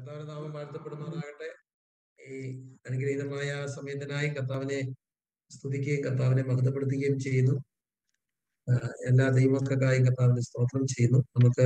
കർത്താവിന്റെ നാമം വാഴ്ത്തപ്പെടുന്നതാകട്ടെ ഈ അനുഗ്രഹീതമായ സമയത്തിനായി കർത്താവിനെ സ്തുതിക്കുകയും കർത്താവിനെ മഹത്വപ്പെടുത്തുകയും ചെയ്യുന്നു ആ, എല്ലാ ദൈവമക്കൾക്കായി കർത്താവിന് സ്തോത്രം ചെയ്യുന്നു നമുക്ക്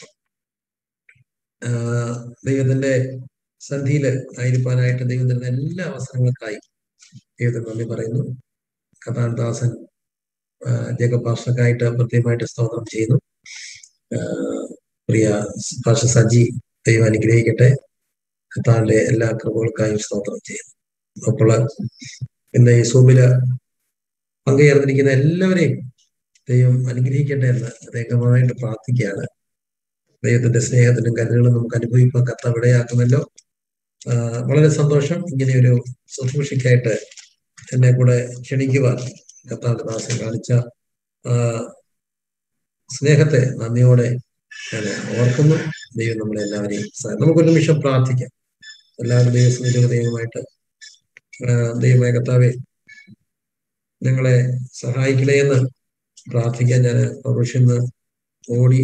ആ, ദൈവത്തിന്റെ സന്ധിയിൽ ആയിരിക്കാനായിട്ട് ദൈവം തരുന്ന എല്ലാ അവസരങ്ങൾക്കായി ദൈവത്തിന് നന്ദി പറയുന്നു കർത്താൻ ദാസൻ ആ, ജേക്കബ് ഭാഷക്കായിട്ട് പ്രത്യേകമായിട്ട് സ്തോത്രം ചെയ്യുന്നു ആ, പ്രിയ ഭാഷ സജി ദൈവം അനുഗ്രഹിക്കട്ടെ കർത്താവിന്റെ എല്ലാ കൃപകൾക്കായും സ്തോത്രം ചെയ്യുന്നു അപ്പോൾ ഇന്ന് ഈ സൂമില് പങ്കുചേർന്നിരിക്കുന്ന എല്ലാവരെയും ദൈവം അനുഗ്രഹിക്കട്ടെ എന്ന് പ്രത്യേകമായിട്ട് പ്രാർത്ഥിക്കുകയാണ് ദൈവത്തിന്റെ സ്നേഹത്തിനും കരുതലും നമുക്ക് അനുഭവിക്കാൻ കർത്താവ് ഇടയാക്കുന്നല്ലോ ആ, വളരെ സന്തോഷം ഇങ്ങനെ ഒരു ശുശ്രൂഷയ്ക്കായിട്ട് എന്നെ കൂടെ ക്ഷണിക്കുവാൻ കർത്താവിന്റെ ദാസൻ കാണിച്ച ആ, സ്നേഹത്തെ നന്ദിയോടെ ഞാൻ ഓർക്കുന്നു ദൈവം നമ്മളെ എല്ലാവരെയും സഹായി- നമുക്കൊരു നിമിഷം പ്രാർത്ഥിക്കാം എല്ലാവരും ദൈവസ്നേഹിത ദൈവമായിട്ട് ആ, ദൈവമായ കർത്താവെ ഞങ്ങളെ സഹായിക്കണേ എന്ന് പ്രാർത്ഥിക്കാൻ ഞാൻ പൗരുഷന്ന് ഓടി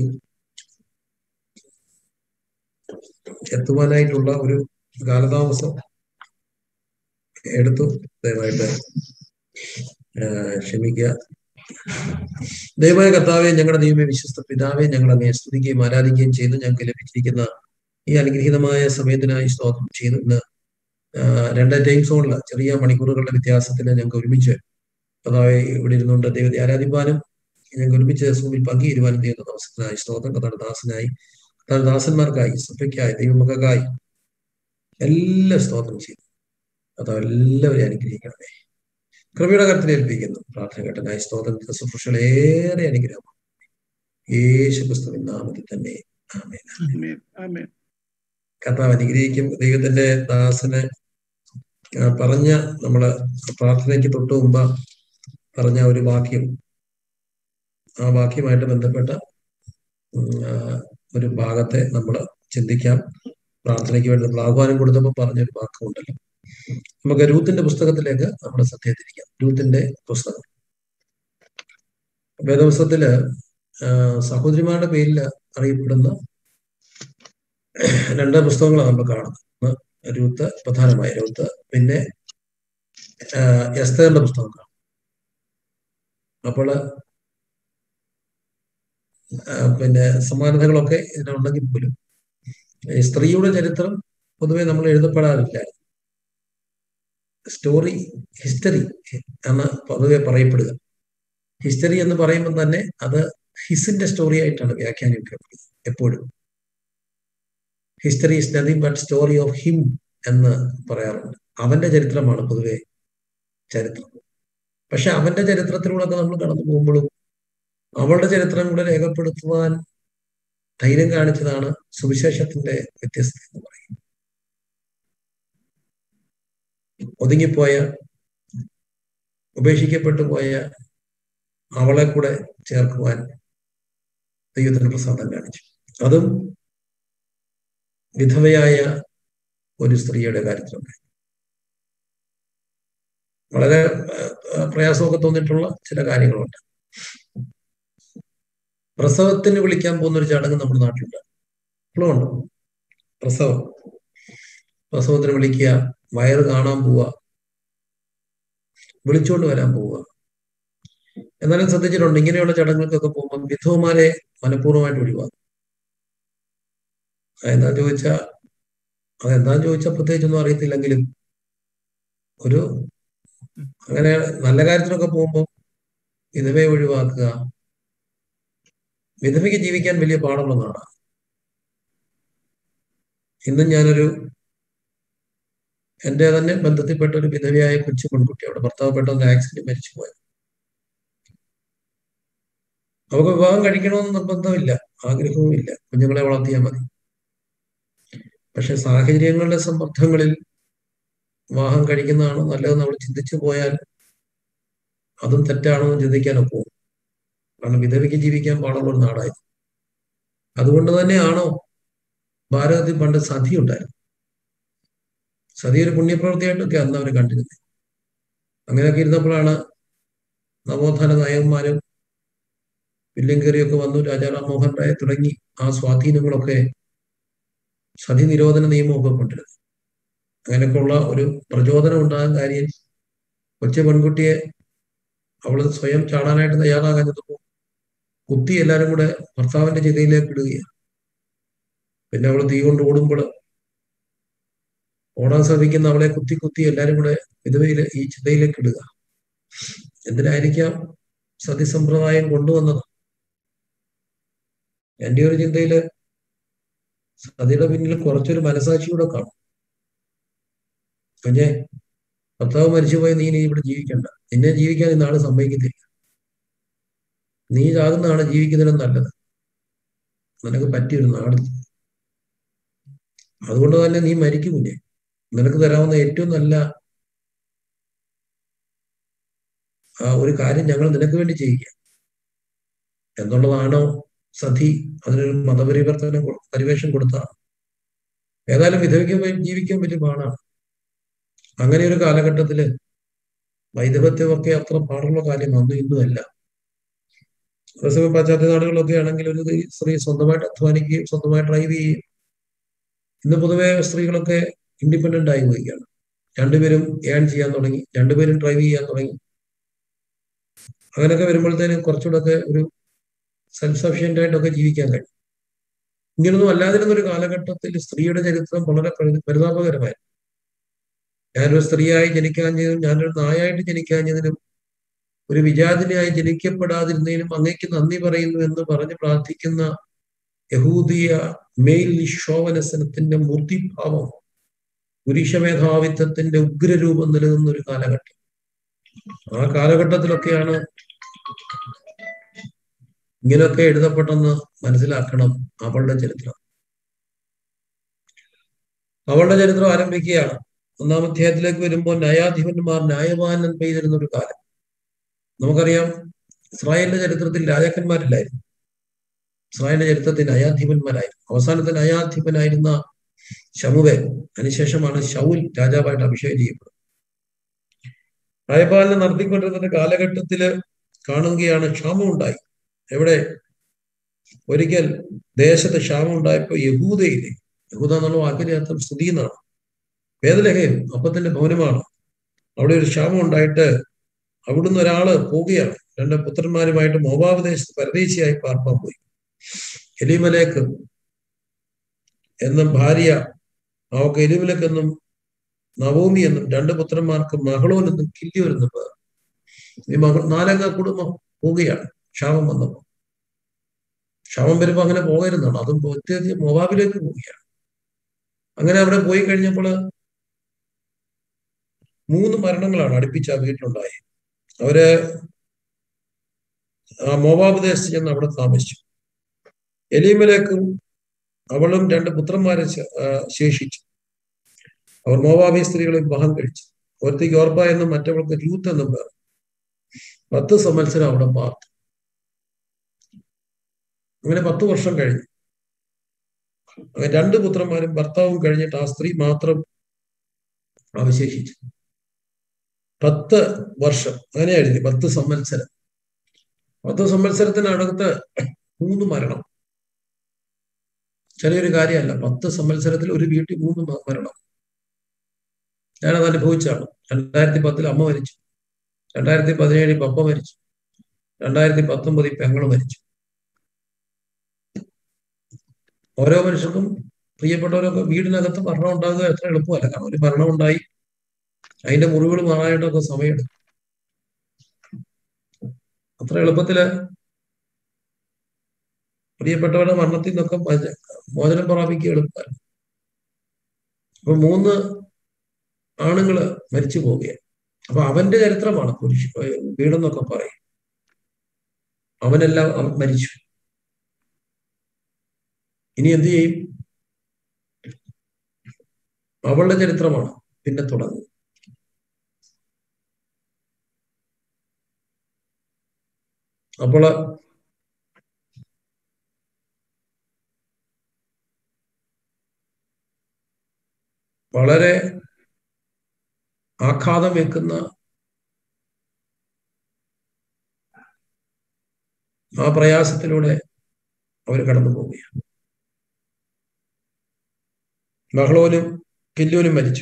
എത്തുവാനായിട്ടുള്ള ഒരു കാലതാമസം എടുത്തു ദയവായിട്ട് ആ, ക്ഷമിക്കുക ദയവായ കർത്താവെ ഞങ്ങളുടെ ദൈവമേ വിശ്വസ്ത പിതാവെ ഞങ്ങൾ അങ്ങേ സ്തുതിക്കുകയും ആരാധിക്കുകയും ചെയ്യുന്നു ഞങ്ങൾക്ക് ലഭിച്ചിരിക്കുന്ന ഈ അനുഗ്രഹീതമായ സമയത്തിനായി സ്തോത്രം ചെയ്യുന്നു ഇന്ന് ആ, രണ്ട് ടൈം സോണില് ചെറിയ മണിക്കൂറുകളുടെ വ്യത്യാസത്തിൽ ഞങ്ങൾക്ക് ഒരുമിച്ച് കർത്താവെ ഇവിടെ ഇരുന്നുകൊണ്ട് ദൈവത്തെ ആരാധിപ്പാനും ഞങ്ങൾക്ക് ഒരുമിച്ച് സൂമിൽ പങ്കുചേരുവാനും ദൈവത്തെ അവസരത്തിനായി സ്തോത്രം കഥാടെ ദാസനായി കഥാടെ ദാസന്മാർക്കായി സഭയ്ക്കായി ദൈവമക്കായി എല്ലാം സ്തോത്രം ചെയ്തു കഥാവ് എല്ലാവരെയും അനുഗ്രഹിക്കണമേ കൃപയുടെ കരത്തിൽ ഏൽപ്പിക്കുന്നു പ്രാർത്ഥന കേട്ടനായി സ്തോത്രത്തിന്റെ ശുശ്രൂഷകൾ ഏറെ അനുഗ്രഹമാണ് യേശു ക്രിസ്തുവിൻ നാമത്തിൽ തന്നെ ആമേൻ ആമേൻ ആമേൻ കർത്താവ് അനുഗ്രഹിക്കും ദൈവത്തിന്റെ ദാസന് ആ, പറഞ്ഞ നമ്മള് പ്രാർത്ഥനയ്ക്ക് തൊട്ട് മുമ്പ് പറഞ്ഞ ഒരു വാക്യം ആ വാക്യമായിട്ട് ബന്ധപ്പെട്ട ഉം, ആ, ഒരു ഭാഗത്തെ നമ്മൾ ചിന്തിക്കാം പ്രാർത്ഥനയ്ക്ക് വേണ്ടി നമ്മൾ ആഹ്വാനം കൊടുത്തപ്പോൾ പറഞ്ഞൊരു വാക്കുണ്ടല്ലോ നമുക്ക് രൂത്തിന്റെ പുസ്തകത്തിലേക്ക് നമ്മുടെ ശ്രദ്ധ തിരിക്കാം രൂത്തിന്റെ പുസ്തകം വേദപുസ്തകത്തില് ആ, സഹോദരിമാരുടെ പേരിൽ അറിയപ്പെടുന്ന രണ്ട് പുസ്തകങ്ങളാണ് നമ്മൾ കാണുന്നത് ഒന്ന് രൂത്ത് പ്രധാനമായ രൂത്ത് പിന്നെ ആ, എസ്തേറിന്റെ പുസ്തകം കാണും അപ്പോൾ ആ, പിന്നെ സമാനതകളൊക്കെ ഇതിനുണ്ടെങ്കിൽ പോലും ഈ സ്ത്രീയുടെ ചരിത്രം പൊതുവെ നമ്മൾ എഴുതപ്പെടാറില്ല സ്റ്റോറി ഹിസ്റ്ററി എന്ന് പൊതുവെ പറയപ്പെടുക ഹിസ്റ്ററി എന്ന് പറയുമ്പോൾ തന്നെ അത് ഹിസിന്റെ സ്റ്റോറി ആയിട്ടാണ് വ്യാഖ്യാനിക്കപ്പെടുന്നത് എപ്പോഴും history is nothing but story of him എന്ന് പറയാറുണ്ട് അവന്റെ ചരിത്രമാണ് പൊതുവെ ചരിത്രം പക്ഷെ അവന്റെ ചരിത്രത്തിലൂടെ നമ്മൾ കടന്നു പോകുമ്പോഴും അവളുടെ ചരിത്രം കൂടെ രേഖപ്പെടുത്തുവാൻ ധൈര്യം കാണിച്ചതാണ് സുവിശേഷത്തിന്റെ വ്യത്യസ്തത എന്ന് പറയും ഒതുങ്ങിപ്പോയ ഉപേക്ഷിക്കപ്പെട്ടു പോയ അവളെ കൂടെ ചേർക്കുവാൻ ദൈവത്തിന് പ്രസാദം കാണിച്ചു അതും വിധവയായ ഒരു സ്ത്രീയുടെ കാര്യത്തിലുണ്ട് വളരെ ആ, പ്രയാസമൊക്കെ തോന്നിയിട്ടുള്ള ചില കാര്യങ്ങളുണ്ട് പ്രസവത്തിന് വിളിക്കാൻ പോകുന്ന ഒരു ചടങ്ങ് നമ്മുടെ നാട്ടിലുണ്ട് ഇപ്പോഴും ഉണ്ട് പ്രസവം പ്രസവത്തിന് വിളിക്കുക വയറ് കാണാൻ പോവുക വിളിച്ചുകൊണ്ട് വരാൻ പോവുക എന്നാലും ശ്രദ്ധിച്ചിട്ടുണ്ട് ഇങ്ങനെയുള്ള ചടങ്ങുകൾക്കൊക്കെ പോകുമ്പോൾ വിധവമാരെ മനഃപൂർവ്വമായിട്ട് ഒഴിവാക്കും അതെന്താ ചോദിച്ചാ അതെന്താന്ന് ചോദിച്ചാൽ പ്രത്യേകിച്ചൊന്നും അറിയത്തില്ലെങ്കിലും ഒരു അങ്ങനെ നല്ല കാര്യത്തിനൊക്കെ പോകുമ്പോൾ വിധവയെ ഒഴിവാക്കുക വിധവയ്ക്ക് ജീവിക്കാൻ വലിയ പാടുള്ള നാടാണ് ഇന്നും ഞാനൊരു എന്റെ തന്നെ ബന്ധത്തിൽപ്പെട്ട ഒരു വിധവയായ കൊച്ചു പെൺകുട്ടി അവിടെ ഭർത്താവ് പെട്ടെന്ന് ആക്സിഡന്റ് മരിച്ചു പോയത് അവർക്ക് വിവാഹം കഴിക്കണമെന്ന് നിർബന്ധമില്ല ആഗ്രഹവും ഇല്ല കുഞ്ഞുങ്ങളെ വളർത്തിയാൽ മതി പക്ഷെ സാഹചര്യങ്ങളുടെ സമ്മർദ്ദങ്ങളിൽ വിവാഹം കഴിക്കുന്നതാണോ നല്ലതെന്ന് അവൾ ചിന്തിച്ചു പോയാൽ അതും തെറ്റാണോ എന്ന് ചിന്തിക്കാനൊക്കെ പോകും കാരണം വിധവയ്ക്ക് ജീവിക്കാൻ പാടുള്ള ഒരു നാടായി അതുകൊണ്ട് തന്നെയാണോ ഭാരതത്തിൽ പണ്ട് സതി ഉണ്ടായിരുന്നു സതി ഒരു പുണ്യപ്രവൃത്തിയായിട്ടൊക്കെ അന്ന് അവർ കണ്ടിരുന്നത് അങ്ങനെയൊക്കെ ഇരുന്നപ്പോഴാണ് നവോത്ഥാന നയന്മാരും വില്യം കയറിയൊക്കെ വന്നു രാജാറാം മോഹൻ റായ തുടങ്ങി ആ സ്വാധീനങ്ങളൊക്കെ സതി നിരോധന നിയമമൊക്കെ കൊണ്ടുവരുന്നത് അങ്ങനെയൊക്കെയുള്ള ഒരു പ്രചോദനം ഉണ്ടാകാൻ കാര്യം കൊച്ചു പെൺകുട്ടിയെ അവൾ സ്വയം ചാടാനായിട്ട് തയ്യാറാകാഞ്ഞപ്പോൾ കുത്തി എല്ലാവരും കൂടെ ഭർത്താവിന്റെ ചിതയിലേക്ക് ഇടുകയാണ് പിന്നെ അവൾ തീ കൊണ്ട് ഓടുമ്പോൾ ഓടാൻ ശ്രമിക്കുന്ന അവളെ കുത്തി കുത്തി എല്ലാരും കൂടെ വിധവയിലെ ഈ ചിതയിലേക്ക് ഇടുക എന്തിനായിരിക്കാം സതിസമ്പ്രദായം കൊണ്ടുവന്നത് എന്റെ ഒരു ചിന്തയില് സതിയുടെ പിന്നിൽ കുറച്ചൊരു മനസാക്ഷിയൂടെ കാണും കുഞ്ഞെ ഭർത്താവ് മരിച്ചുപോയി നീ ഇനി ഇവിടെ ജീവിക്കണ്ട നിന്നെ ജീവിക്കാൻ ഇന്നാള് സമ്മതിക്കത്തില്ല നീ ചാകുന്നതാണ് ജീവിക്കുന്നതിനും നല്ലത് നിനക്ക് പറ്റിയൊരു നാട് അതുകൊണ്ട് തന്നെ നീ മരിക്കും കുഞ്ഞെ നിനക്ക് തരാവുന്ന ഏറ്റവും നല്ല ആ ഒരു കാര്യം ഞങ്ങൾ നിനക്ക് വേണ്ടി ചെയ്യിക്കാം എന്നുള്ളതാണോ സതി അതിനൊരു മതപരിവർത്തനം കൊ- പരിവേഷം കൊടുത്ത ഏതായാലും വിധവിക്ക് പോയി ജീവിക്കാൻ വലിയ പാടാണ് അങ്ങനെ ഒരു കാലഘട്ടത്തില് വൈദവത്യമൊക്കെ അത്ര പാടുള്ള കാര്യം അന്നും ഇന്നും അല്ല അതേസമയം പാശ്ചാത്യ നാടുകളിലൊക്കെ ആണെങ്കിൽ ഒരു സ്ത്രീ സ്വന്തമായിട്ട് അധ്വാനിക്കുകയും സ്വന്തമായി ഡ്രൈവ് ചെയ്യുകയും ഇന്ന് പൊതുവെ സ്ത്രീകളൊക്കെ ഇൻഡിപെൻഡന്റ് ആയി പോവുകയാണ് രണ്ടുപേരും ഏൺ ചെയ്യാൻ തുടങ്ങി രണ്ടുപേരും ഡ്രൈവ് ചെയ്യാൻ തുടങ്ങി അങ്ങനെയൊക്കെ വരുമ്പോഴത്തേനും കുറച്ചുകൂടെ ഒരു സെൽഫ് സഫിഷ്യന്റ് ആയിട്ടൊക്കെ ജീവിക്കാൻ കഴിയും ഇങ്ങനൊന്നും അല്ലാതിരുന്ന ഒരു കാലഘട്ടത്തിൽ സ്ത്രീയുടെ ചരിത്രം വളരെ പരി- പരിതാപകരമായിരുന്നു ഞാനൊരു സ്ത്രീയായി ജനിക്കാഞ്ഞതും ഞാനൊരു നായായിട്ട് ജനിക്കാഞ്ഞതിനും ഒരു വിജാതിനിയായി ജനിക്കപ്പെടാതിരുന്നതിനും അങ്ങേക്ക് നന്ദി പറയുന്നു എന്ന് പറഞ്ഞ് പ്രാർത്ഥിക്കുന്ന യഹൂദിയ മെയിൽ ശോഭനസനത്തിന്റെ മൂർത്തിഭാവം പുരുഷമേധാവിത്വത്തിന്റെ ഉഗ്രരൂപം നിലനിന്ന ഒരു കാലഘട്ടം ആ കാലഘട്ടത്തിലൊക്കെയാണ് ഇങ്ങനെയൊക്കെ എഴുതപ്പെട്ടെന്ന് മനസ്സിലാക്കണം അവളുടെ ചരിത്രം അവളുടെ ചരിത്രം ആരംഭിക്കുകയാണ് ഒന്നാം അധ്യായത്തിലേക്ക് വരുമ്പോൾ ന്യായാധിപന്മാർ ന്യായപാലനം പെയ്തിരുന്ന ഒരു കാലം നമുക്കറിയാം ഇസ്രായേലിന്റെ ചരിത്രത്തിൽ രാജാക്കന്മാരില്ലായിരുന്നു ഇസ്രായേലിന്റെ ചരിത്രത്തിൽ ന്യായാധിപന്മാരായിരുന്നു അവസാനത്തെ ന്യായാധിപനായിരുന്ന ശമുവേ അതിനുശേഷമാണ് ശൗൽ രാജാവായിട്ട് അഭിഷേകം ചെയ്യപ്പെടുന്നത് ന്യായപാലനം നടത്തിക്കൊണ്ടിരുന്ന കാലഘട്ടത്തില് കാണുകയാണ് ക്ഷാമം ഉണ്ടായി എവിടെ ഒരിക്കൽ ദേശത്ത് ക്ഷാമം ഉണ്ടായപ്പോ യഹൂദയിലെ യഹൂദ എന്നുള്ള വാക്കിന്റെ അർത്ഥം സ്തുതി എന്നാണ് വേദലഹയും അപ്പത്തിന്റെ ഭവനമാണ് അവിടെ ഒരു ക്ഷാമം ഉണ്ടായിട്ട് അവിടുന്ന് ഒരാള് പോവുകയാണ് രണ്ട് പുത്രന്മാരുമായിട്ട് മോബാബ് ദേശത്ത് പരദേശിയായി പാർപ്പാൻ പോയി എലിമലേക്ക് എന്നും ഭാര്യ അവക്ക് എലിമലേക്ക് എന്നും നവോമി എന്നും രണ്ട് പുത്രന്മാർക്ക് മകളോൻ എന്നും കില്ലിയോൻ എന്നും പേർ ഈ മകൾ നാലംഗ കുടുംബം പോവുകയാണ് ക്ഷാമം വന്നപ്പോൾ ക്ഷാമം വരുമ്പോ അങ്ങനെ പോകരുന്നാണ് അതും പ്രത്യേകിച്ച് മൊബാബിലേക്ക് പോവുകയാണ് അങ്ങനെ അവിടെ പോയി കഴിഞ്ഞപ്പോൾ മൂന്ന് മരണങ്ങളാണ് അടുപ്പിച്ച് ആ വീട്ടിലുണ്ടായി അവര് ആ മോവാബ് ദേശത്ത് ചെന്ന് അവിടെ താമസിച്ചു എലീമലേക്കും അവളും രണ്ട് പുത്രന്മാരെ ശ- ആ, ശേഷിച്ചു അവർ മോവാബി സ്ത്രീകളെ വിവാഹം കഴിച്ചു ഒരുത്തേക്ക് ഓർപ്പ എന്നും മറ്റവൾക്ക് രൂത്ത് എന്നും പേർ പത്ത് സംവത്സരം അവിടെ പാർത്തു അങ്ങനെ പത്ത് വർഷം കഴിഞ്ഞു അങ്ങനെ രണ്ട് പുത്രന്മാരും ഭർത്താവും കഴിഞ്ഞിട്ട് ആ സ്ത്രീ മാത്രം അവശേഷിച്ചു പത്ത് വർഷം അങ്ങനെയായിരുന്നു പത്ത് സംവത്സരം പത്ത് സംവത്സരത്തിനടുത്ത് മൂന്ന് മരണം ചെറിയൊരു കാര്യമല്ല പത്ത് സംവത്സരത്തിൽ ഒരു വീട്ടിൽ മൂന്ന് മ- മരണം ഞാനത് അനുഭവിച്ചാണ് രണ്ടായിരത്തി പത്തിൽ അമ്മ മരിച്ചു രണ്ടായിരത്തി പതിനേഴിൽ പപ്പ മരിച്ചു രണ്ടായിരത്തി പത്തൊമ്പതിൽ പെങ്ങള് മരിച്ചു ഓരോ മനുഷ്യർക്കും പ്രിയപ്പെട്ടവരൊക്കെ വീടിനകത്ത് മരണം ഉണ്ടാകുക എത്ര എളുപ്പമല്ല കാരണം ഒരു മരണം ഉണ്ടായി അതിന്റെ മുറിവുകൾ മാറാനായിട്ടൊക്കെ സമയമെടുക്കും അത്ര എളുപ്പത്തില് പ്രിയപ്പെട്ടവരുടെ മരണത്തിൽ നിന്നൊക്കെ മജ- മോചനം പ്രാപിക്കുക എളുപ്പമല്ല അപ്പൊ മൂന്ന് ആണുങ്ങള് മരിച്ചു പോവുകയാണ് അപ്പൊ അവന്റെ ചരിത്രമാണ് പുരുഷ വീടെന്നൊക്കെ പറയും അവനെല്ലാം അവൻ മരിച്ചു ഇനി എന്ത് ചെയ്യും അവളുടെ ചരിത്രമാണ് പിന്നെ തുടങ്ങുന്നത് അപ്പോൾ വളരെ ആഘാതം വെക്കുന്ന ആ പ്രയാസത്തിലൂടെ അവർ കടന്നു പോവുകയാണ് ബഹ്ളോനും കില്ലോനും മരിച്ചു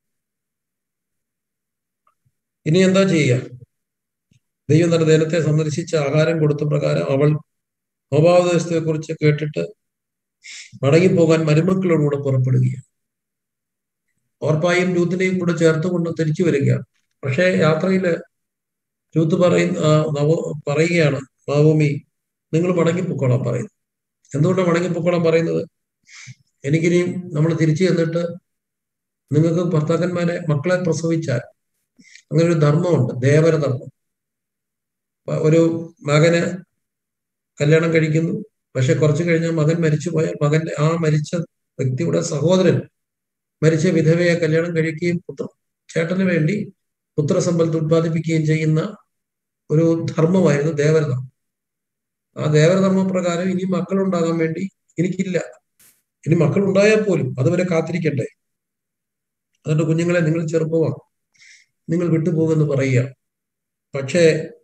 ഇനി എന്താ ചെയ്യുക ദൈവം തന്റെ ദേഹത്തെ സന്ദർശിച്ച് ആഹാരം കൊടുത്ത പ്രകാരം അവൾ സ്വഭാവദേശത്തെ കുറിച്ച് കേട്ടിട്ട് മടങ്ങിപ്പോകാൻ മരുമക്കളോടുകൂടെ പുറപ്പെടുകയാണ് ഓർപ്പായും രൂത്തിനെയും കൂടെ ചേർത്തുകൊണ്ട് തിരിച്ചു വരികയാണ് പക്ഷേ യാത്രയില് രൂത്ത് പറയുന്ന നവ പറയുകയാണ് നവോമി നിങ്ങൾ മടങ്ങിപ്പൊക്കോളാൻ പറയുന്നു എന്തുകൊണ്ടാണ് മടങ്ങിപ്പൊക്കോളാൻ പറയുന്നത് എനിക്കിനിയും നമ്മൾ തിരിച്ചു ചെന്നിട്ട് നിങ്ങൾക്ക് ഭർത്താക്കന്മാരെ മക്കളെ പ്രസവിച്ചാൽ അങ്ങനെ ഒരു ധർമ്മമുണ്ട് ദേവര ധർമ്മം ഒരു മകന് കല്യാണം കഴിക്കുന്നു പക്ഷെ കുറച്ചു കഴിഞ്ഞാൽ മകൻ മരിച്ചു പോയാൽ മകന്റെ ആ മരിച്ച വ്യക്തിയുടെ സഹോദരൻ മരിച്ച വിധവയെ കല്യാണം കഴിക്കുകയും പുത്ര ചേട്ടന് വേണ്ടി പുത്രസമ്പത്ത് ഉത്പാദിപ്പിക്കുകയും ചെയ്യുന്ന ഒരു ധർമ്മമായിരുന്നു ദേവരധർമ്മം ആ ദേവരധർമ്മ പ്രകാരം ഇനി മക്കളുണ്ടാകാൻ വേണ്ടി എനിക്കില്ല ഇനി മക്കൾ ഉണ്ടായാൽ പോലും അതുവരെ കാത്തിരിക്കട്ടെ അതുകൊണ്ട് കുഞ്ഞുങ്ങളെ നിങ്ങൾ ചെറുപ്പമാണ് നിങ്ങൾ വിട്ടുപോകുമെന്ന് പറയുക പക്ഷേ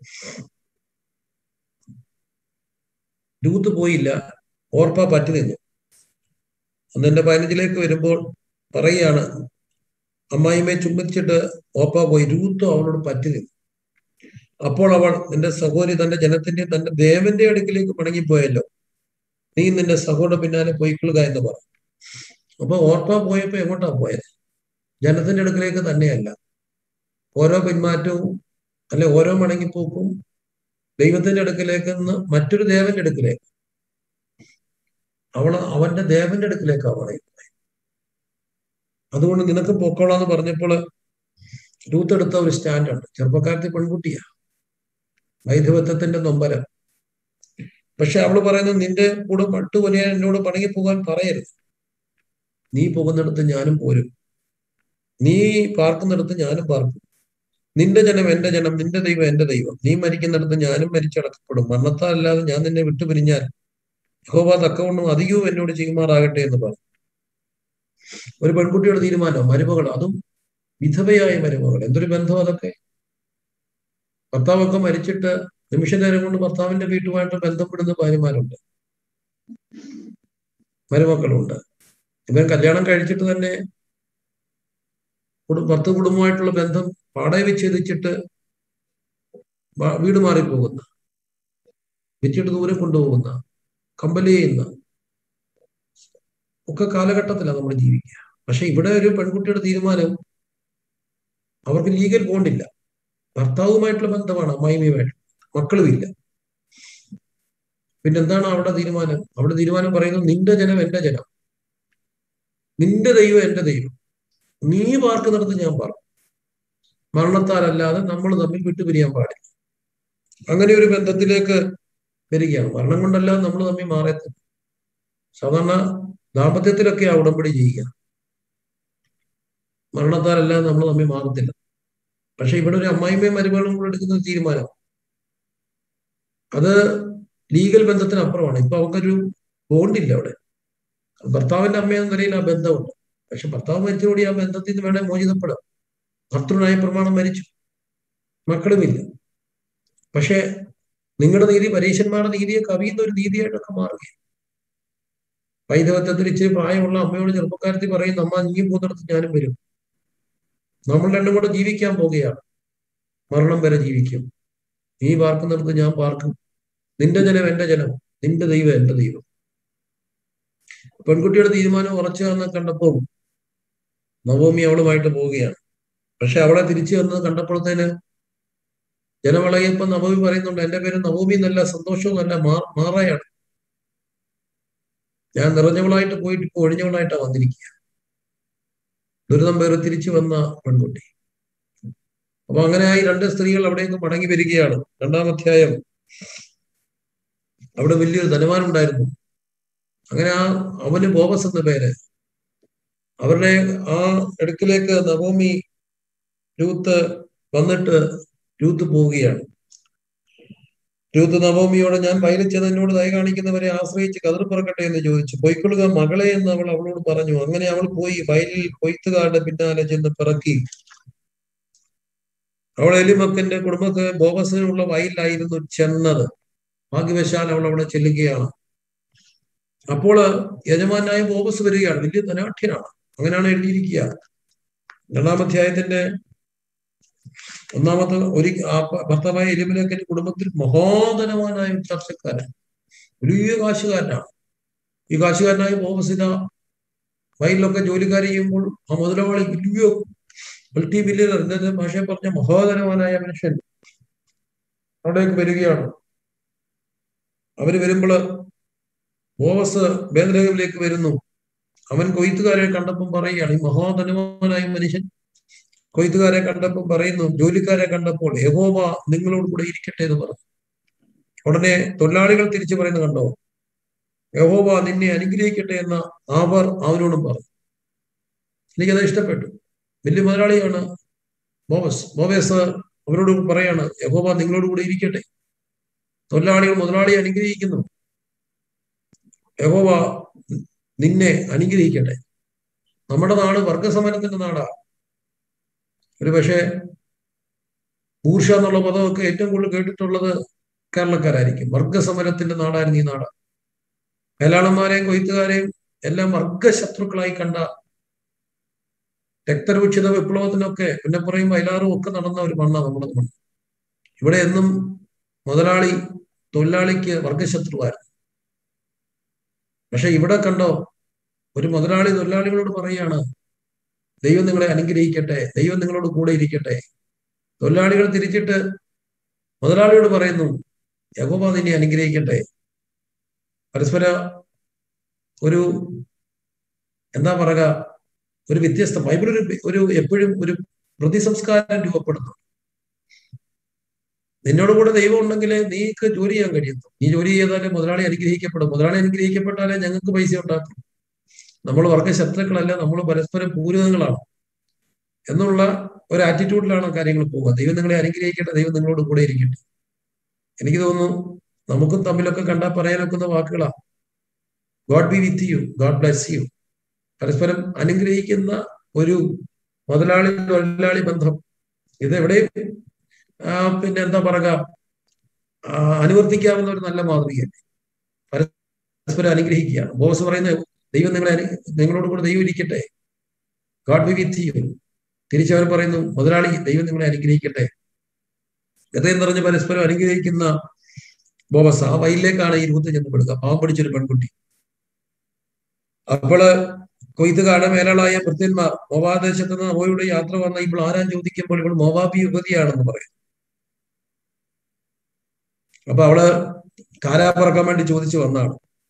രൂത്ത് പോയില്ല ഓർപ്പ പറ്റി നിന്നു അന്ന് എന്റെ പതിനഞ്ചിലേക്ക് വരുമ്പോൾ പറയുകയാണ് അമ്മായിമ്മയെ ചുംബിച്ചിട്ട് ഓപ്പ പോയി രൂത്തും അവളോട് പറ്റി നിന്നു അപ്പോൾ അവൾ നിന്റെ സഹോദരി തന്റെ ജനത്തിന്റെ തന്റെ ദേവന്റെ അടുക്കിലേക്ക് മടങ്ങിപ്പോയല്ലോ നീ നിന്റെ സഹോദര പിന്നാലെ പോയിക്കൊള്ളുക എന്ന് പറഞ്ഞു അപ്പൊ ഓർപ്പ പോയപ്പോ എങ്ങോട്ടാ പോയത് ജനത്തിന്റെ അടുക്കിലേക്ക് തന്നെയല്ല ഓരോ പിന്മാറ്റവും അല്ലെ ഓരോ മടങ്ങിപ്പോക്കും ദൈവത്തിന്റെ അടുക്കിലേക്ക് നിന്ന് മറ്റൊരു ദേവന്റെ അടുക്കിലേക്ക് അവള് അവന്റെ ദേവന്റെ അടുക്കിലേക്കാ പറയുന്നത് അതുകൊണ്ട് നിനക്ക് പൊക്കോളാന്ന് പറഞ്ഞപ്പോൾ രൂത്തെടുത്ത ഒരു സ്റ്റാൻഡുണ്ട് ചെറുപ്പക്കാരത്തെ പെൺകുട്ടിയാ വൈധവത്വത്തിന്റെ നൊമ്പരം പക്ഷെ അവള് പറയുന്നത് നിന്റെ കൂടെ പട്ടു കൊലയാൻ എന്നോട് പണങ്ങി പോകാൻ പറയരുത് നീ പോകുന്നിടത്ത് ഞാനും പോരും നീ പാർക്കുന്നിടത്ത് ഞാനും പാർക്കും നിന്റെ ജനം എന്റെ ജനം നിന്റെ ദൈവം എന്റെ ദൈവം നീ മരിക്കുന്നിടത്ത് ഞാനും മരിച്ചടക്കപ്പെടും മരണത്താൽ അല്ലാതെ ഞാൻ നിന്നെ വിട്ടുപിരിഞ്ഞാൽ യഹോവ തക്കവണ്ണം അധികവും എന്നോട് ചെയ്യുമാറാകട്ടെ എന്ന് പറഞ്ഞു ഒരു പെൺകുട്ടിയുടെ തീരുമാനം മരുമകൾ അതും വിധവയായ മരുമകൾ എന്തൊരു ബന്ധം അതൊക്കെ ഭർത്താവൊക്കെ മരിച്ചിട്ട് നിമിഷ നേരം കൊണ്ട് ഭർത്താവിന്റെ വീട്ടുമായിട്ട് ബന്ധപ്പെടുന്ന ഭാര്യമാരുണ്ട് മരുമക്കളുണ്ട് ഇവൻ കല്യാണം കഴിച്ചിട്ട് തന്നെ ഭർത്ത കുടുംബമായിട്ടുള്ള ബന്ധം പാടെ വിച്ഛേദിച്ചിട്ട് വീട് മാറിപ്പോകുന്ന വിറ്റിട്ട് ദൂരെ കൊണ്ടുപോകുന്ന കമ്പല് ചെയ്യുന്ന ഒക്കെ കാലഘട്ടത്തിലാണ് നമ്മൾ ജീവിക്കുക പക്ഷെ ഇവിടെ ഒരു പെൺകുട്ടിയുടെ തീരുമാനം അവർക്ക് ലീഗൽ ബോണ്ടില്ല ഭർത്താവുമായിട്ടുള്ള ബന്ധമാണ് അമ്മായിമയുമായിട്ട് മക്കളുമില്ല പിന്നെന്താണ് അവിടെ തീരുമാനം അവിടെ തീരുമാനം പറയുന്നത് നിന്റെ ജനം എന്റെ ജനം നിന്റെ ദൈവം എന്റെ ദൈവം നീ പാർക്കുന്നിടത്ത് ഞാൻ പാർക്കും മരണത്താലല്ലാതെ നമ്മൾ തമ്മിൽ വിട്ടുപിരിയാൻ പാടില്ല അങ്ങനെ ഒരു ബന്ധത്തിലേക്ക് വരികയാണ് മരണം കൊണ്ടല്ല നമ്മൾ തമ്മിൽ മാറത്തില്ല സാധാരണ ദാമ്പത്യത്തിലൊക്കെ ഉടമ്പടി ചെയ്യുക മരണത്താലല്ലാതെ നമ്മൾ തമ്മിൽ മാറത്തില്ല പക്ഷെ ഇവിടെ ഒരു അമ്മായിമ്മയും മരുമകളും കൂടെ എടുക്കുന്ന തീരുമാനം അത് ലീഗൽ ബന്ധത്തിന് അപ്പുറമാണ് ഇപ്പൊ അവക്കൊരു ബോണ്ടില്ല അവിടെ ഭർത്താവിന്റെ അമ്മയെന്ന നിലയിൽ ആ ബന്ധമുണ്ട് പക്ഷെ ഭർത്താവ് മരിച്ചതോടെ ആ ബന്ധത്തിൽ നിന്ന് വേണേ മോചിതപ്പെടാം ഭർത്തൃനായ പ്രമാണം മരിച്ചു മക്കളുമില്ല പക്ഷെ നിങ്ങളുടെ നീതി പരീശന്മാരുടെ നീതിയെ കവിയുന്ന ഒരു നീതിയായിട്ടൊക്കെ മാറുകയാണ് വൈദവത്വത്തിൽ ഇച്ചിരി പ്രായമുള്ള അമ്മയോട് ചെറുപ്പക്കാരത്തിൽ പറയും അമ്മ നീ പോകുന്നിടത്ത് ഞാനും വരും നമ്മൾ രണ്ടും കൂടെ ജീവിക്കാൻ പോകുകയാണ് മരണം വരെ ജീവിക്കും നീ പാർക്കുന്നിടത്ത് ഞാൻ പാർക്കും നിന്റെ ജനം എന്റെ ജനം നിന്റെ ദൈവം എന്റെ ദൈവം പെൺകുട്ടിയുടെ തീരുമാനം ഉറച്ചു എന്ന് കണ്ടപ്പോൾ നവോമി അവളുമായിട്ട് പോവുകയാണ് പക്ഷെ അവളെ തിരിച്ചു വന്നത് കണ്ടപ്പോഴത്തേന് ജനവളയപ്പോ നവമി പറയുന്നുണ്ട് എന്റെ പേര് നവോമി എന്നല്ല സന്തോഷവും അല്ല മാ മാറയാണ് ഞാൻ നിറഞ്ഞവളായിട്ട് പോയിട്ട് ഇപ്പൊ ഒഴിഞ്ഞവളായിട്ടാ വന്നിരിക്കുക ദുരിതം പേര് തിരിച്ചു വന്ന പെൺകുട്ടി അപ്പൊ അങ്ങനെയായി രണ്ട് സ്ത്രീകൾ അവിടേക്ക് മടങ്ങി വരികയാണ് രണ്ടാം അധ്യായം അവിടെ വലിയൊരു ധനവാനുണ്ടായിരുന്നു അങ്ങനെ ആ അവന് ബോബസ് എന്ന പേര് അവരുടെ ആ അടുക്കിലേക്ക് നവോമി രൂത്ത് വന്നിട്ട് രൂത്ത് പോവുകയാണ് രൂത്ത് നവോമിയോട് ഞാൻ വയലിച്ചത് എന്നോട് ദയ കാണിക്കുന്നവരെ ആശ്രയിച്ച് കതിർ പിറക്കട്ടെ എന്ന് ചോദിച്ചു പൊയ്ക്കൊള്ളുക മകളെ എന്ന് അവൾ അവളോട് പറഞ്ഞു അങ്ങനെ അവൾ പോയി വയലിൽ കൊയ്ത്തുകാരുടെ പിന്നാലെ ചെന്ന് പിറക്കി അവൾ എലിമക്കന്റെ കുടുംബത്തെ ബോബസിനുള്ള വയലിലായിരുന്നു ചെന്നത് ഭാഗ്യവശാൽ അവൾ അവിടെ ചെല്ലുകയാണ് അപ്പോൾ യജമാനായ ബോബസ് വരികയാണ് വലിയ ധനാഠ്യനാണ് അങ്ങനെയാണ് എഴുതിയിരിക്കുക രണ്ടാം അധ്യായത്തിന്റെ ഒന്നാമത്തെ ഒരു ആ ഭ- ഭർത്താവായ എലിമലേക്കിന്റെ കുടുംബത്തിൽ മഹോദരവാനായ ഒരു ചർച്ചക്കാരൻ വലിയ കാശുകാരനാണ് ഈ കാശുകാരനായ ബോബസിത വയലിലൊക്കെ ജോലിക്കാർ ചെയ്യുമ്പോൾ ആ മുതലാളി വലിയ മൾട്ടി ബില്യണർ ഇന്നത്തെ ഭാഷയെ പറഞ്ഞ മഹോദരവാനായ മനുഷ്യൻ അവിടേക്ക് വരികയാണ് അവര് വരുമ്പോൾ ബോവസ് ബേദലേഖിലേക്ക് വരുന്നു അവൻ കൊയ്ത്തുകാരെ കണ്ടപ്പം പറയുകയാണ് ഈ മഹോധനവാനായ മനുഷ്യൻ കൊയ്ത്തുകാരെ കണ്ടപ്പോൾ പറയുന്നു ജോലിക്കാരെ കണ്ടപ്പോൾ യഹോവ നിങ്ങളോട് കൂടെ ഇരിക്കട്ടെ എന്ന് പറഞ്ഞു ഉടനെ തൊഴിലാളികൾ തിരിച്ചു പറയുന്നത് കണ്ടോ യഹോവ നിന്നെ അനുഗ്രഹിക്കട്ടെ എന്ന അവർ അവനോടും പറഞ്ഞു എനിക്കത് ഇഷ്ടപ്പെട്ടു വലിയ മുതലാളിയാണ് ബോവസ് ബോവേസ് അവരോട് പറയാണ് യഹോവ നിങ്ങളോട് കൂടെ ഇരിക്കട്ടെ തൊഴിലാളികൾ മുതലാളിയെ അനുഗ്രഹിക്കുന്നു യഹോവ നിന്നെ അനുഗ്രഹിക്കട്ടെ നമ്മുടെ നാട് വർഗസമരത്തിന്റെ നാടാ ഒരു പക്ഷേ മൂർഷ എന്നുള്ള പദമൊക്കെ ഏറ്റവും കൂടുതൽ കേട്ടിട്ടുള്ളത് കേരളക്കാരായിരിക്കും വർഗസമരത്തിന്റെ നാടായിരുന്നു ഈ നാട് കലാളന്മാരെയും കൊയ്ത്തുകാരെയും എല്ലാം വർഗശത്രുക്കളായി കണ്ട രക്തരൂക്ഷിത വിപ്ലവത്തിനൊക്കെ പുന്നപ്പുറയും വയലാറും ഒക്കെ നടന്ന ഒരു മണ്ണാണ് നമ്മുടെ മണ്ണ് ഇവിടെ എന്നും മുതലാളി തൊഴിലാളിക്ക് വർഗശത്രുവായിരുന്നു പക്ഷെ ഇവിടെ കണ്ടോ ഒരു മുതലാളി തൊഴിലാളികളോട് പറയാണ് ദൈവം നിങ്ങളെ അനുഗ്രഹിക്കട്ടെ ദൈവം നിങ്ങളോട് കൂടെ ഇരിക്കട്ടെ തൊഴിലാളികൾ തിരിച്ചിട്ട് മുതലാളിയോട് പറയുന്നു യഹോബ നിന്നെ അനുഗ്രഹിക്കട്ടെ പരസ്പര ഒരു എന്താ പറയുക ഒരു വ്യത്യസ്ത ബൈബിൾ ഒരു ഒരു എപ്പോഴും ഒരു പ്രതിസംസ്കാരം രൂപപ്പെടുന്നു നിന്നോട് കൂടെ ദൈവം ഉണ്ടെങ്കിൽ നീക്ക് ജോലി ചെയ്യാൻ കഴിയുന്നു നീ ജോലി ചെയ്താലേ മുതലാളി അനുഗ്രഹിക്കപ്പെടും മുതലാളി അനുഗ്രഹിക്കപ്പെട്ടാലേ ഞങ്ങൾക്ക് പൈസ ഉണ്ടാക്കും നമ്മൾ വർഗ ശത്രുക്കളല്ല നമ്മൾ പരസ്പരം പൂരകങ്ങളാണ് എന്നുള്ള ഒരു ആറ്റിറ്റ്യൂഡിലാണ് കാര്യങ്ങൾ പോവുക ദൈവം നിങ്ങളെ അനുഗ്രഹിക്കട്ടെ ദൈവം നിങ്ങളോട് കൂടെ ഇരിക്കട്ടെ എനിക്ക് തോന്നുന്നു നമുക്കും തമ്മിലൊക്കെ കണ്ടാൽ പറയാനൊക്കുന്ന വാക്കുകളാ God be with you God bless you പരസ്പരം അനുഗ്രഹിക്കുന്ന ഒരു മുതലാളി തൊഴിലാളി ബന്ധം ഇത് എവിടെയും പിന്നെ എന്താ പറയുക അനുവർത്തിക്കാവുന്ന ഒരു നല്ല മാതൃകയല്ലേ പരസ്പരം അനുഗ്രഹിക്കുകയാണ് ബോസ് പറയുന്നത് ദൈവം നിങ്ങളെ നിങ്ങളോട് കൂടെ ദൈവം ഇരിക്കട്ടെ ഗോഡ് ബി വിത്ത് യു തിരിച്ചവർ പറയുന്നു മുതലാളി ദൈവം നിങ്ങളെ അനുഗ്രഹിക്കട്ടെ ഹൃദയം നിറഞ്ഞ് പരസ്പരം അനുഗ്രഹിക്കുന്ന ബോബസ് ആ വയലിലേക്കാണ് ഈ രൂപത്തിൽ ചെന്നപ്പെടുക പാവം പിടിച്ചൊരു പെൺകുട്ടി അപ്പോള് കൊയ്ത്തുകാരുടെ മേലാളായ ഭൃത്യന്മാർ മോവാദേശത്ത് നിന്ന് അവയുടെ യാത്ര വന്ന ഇപ്പോൾ ആരാൻ ചോദിക്കുമ്പോൾ ഇവൾ മോവാബി യുവതിയാണെന്ന് പറയും അപ്പൊ അവള് കാരാപ്പറക്കാൻ വേണ്ടി ചോദിച്ചു വന്നാണ്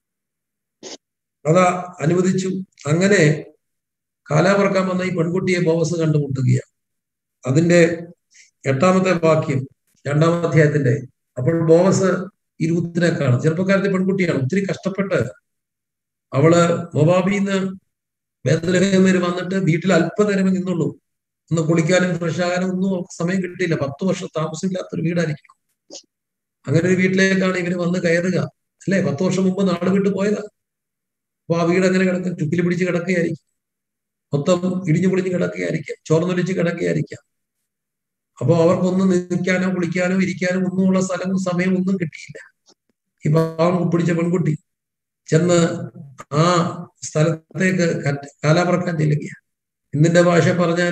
അതാ അനുവദിച്ചു അങ്ങനെ കാലാപറക്കാൻ വന്ന ഈ പെൺകുട്ടിയെ ബോവസ് കണ്ടുമുട്ടുകയാണ് അതിന്റെ എട്ടാമത്തെ വാക്യം രണ്ടാം അധ്യായത്തിന്റെ അപ്പോൾ ബോവസ് ഈ രൂത്തിനെ കാണും ചെറുപ്പക്കാരത്തെ പെൺകുട്ടിയാണ് ഒത്തിരി കഷ്ടപ്പെട്ട് അവള് മൊബാബിന്ന് വേദലഹേമര് വന്നിട്ട് വീട്ടിൽ അല്പനേരമേ നിന്നുള്ളൂ ഒന്ന് കുളിക്കാനും ഫ്രഷ് ആകാനും ഒന്നും സമയം കിട്ടിയില്ല പത്ത് വർഷം താമസമില്ലാത്തൊരു വീടായിരിക്കും അങ്ങനെ ഒരു വീട്ടിലേക്കാണ് ഇവര് വന്ന് കയറുക അല്ലെ പത്ത് വർഷം മുമ്പ് നാട് വിട്ടു പോയതാ അപ്പൊ ആ വീട് അങ്ങനെ കിടക്കും ചുക്കിൽ പിടിച്ച് കിടക്കുകയായിരിക്കും മൊത്തം ഇടിഞ്ഞു പൊളിഞ്ഞ് കിടക്കുകയായിരിക്കാം ചോർന്നൊലിച്ച് കിടക്കുകയായിരിക്കാം അപ്പൊ അവർക്കൊന്നും നിൽക്കാനോ കുളിക്കാനോ ഇരിക്കാനോ ഒന്നുമുള്ള സ്ഥലവും സമയവും ഒന്നും കിട്ടിയില്ല ഈ പാവം പിടിച്ച പെൺകുട്ടി ചെന്ന് ആ സ്ഥലത്തേക്ക് കാലാപറക്കാൻ ചെല്ലുകയാണ് ഇന്നിന്റെ ഭാഷ പറഞ്ഞാൽ